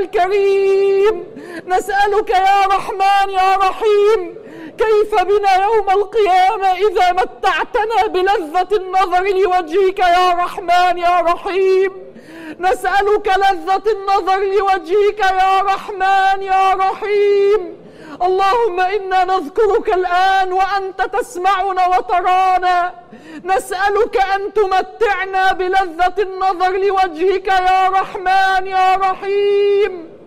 الكريم نسألك يا رحمن يا رحيم كيف بنا يوم القيامة إذا متعتنا بلذة النظر لوجهك يا رحمن يا رحيم نسألك لذة النظر لوجهك يا رحمن يا رحيم اللهم إنا نذكرك الآن وأنت تسمعنا وترانا نسألك أن تمتعنا بلذة النظر لوجهك يا رحمن يا رحيم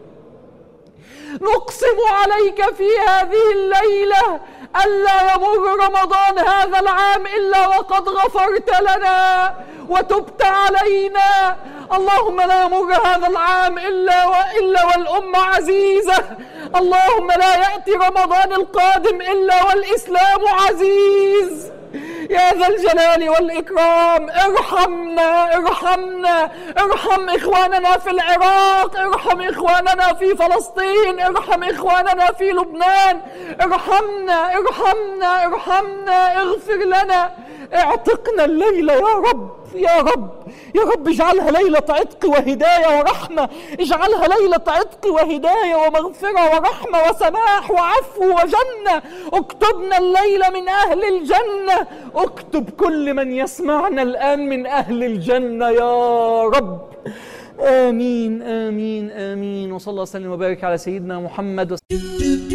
نقسم عليك في هذه الليلة ألا يمر رمضان هذا العام إلا وقد غفرت لنا وتبت علينا اللهم لا يمر هذا العام إلا وإلا والأمة عزيزة اللهم لا يأتي رمضان القادم إلا والإسلام عزيز يا ذا الجلال والإكرام ارحمنا ارحمنا ارحم إخواننا في العراق ارحم إخواننا في فلسطين ارحم إخواننا في لبنان ارحمنا ارحمنا ارحمنا اغفر لنا اعتقنا الليلة يا رب يا رب يا رب اجعلها ليلة عتق وهداية ورحمة اجعلها ليلة عتق وهداية ومغفرة ورحمة وسماح وعفو وجنة اكتبنا الليلة من أهل الجنة اكتب كل من يسمعنا الآن من أهل الجنة يا رب آمين آمين آمين وصلى الله وسلم وبارك على سيدنا محمد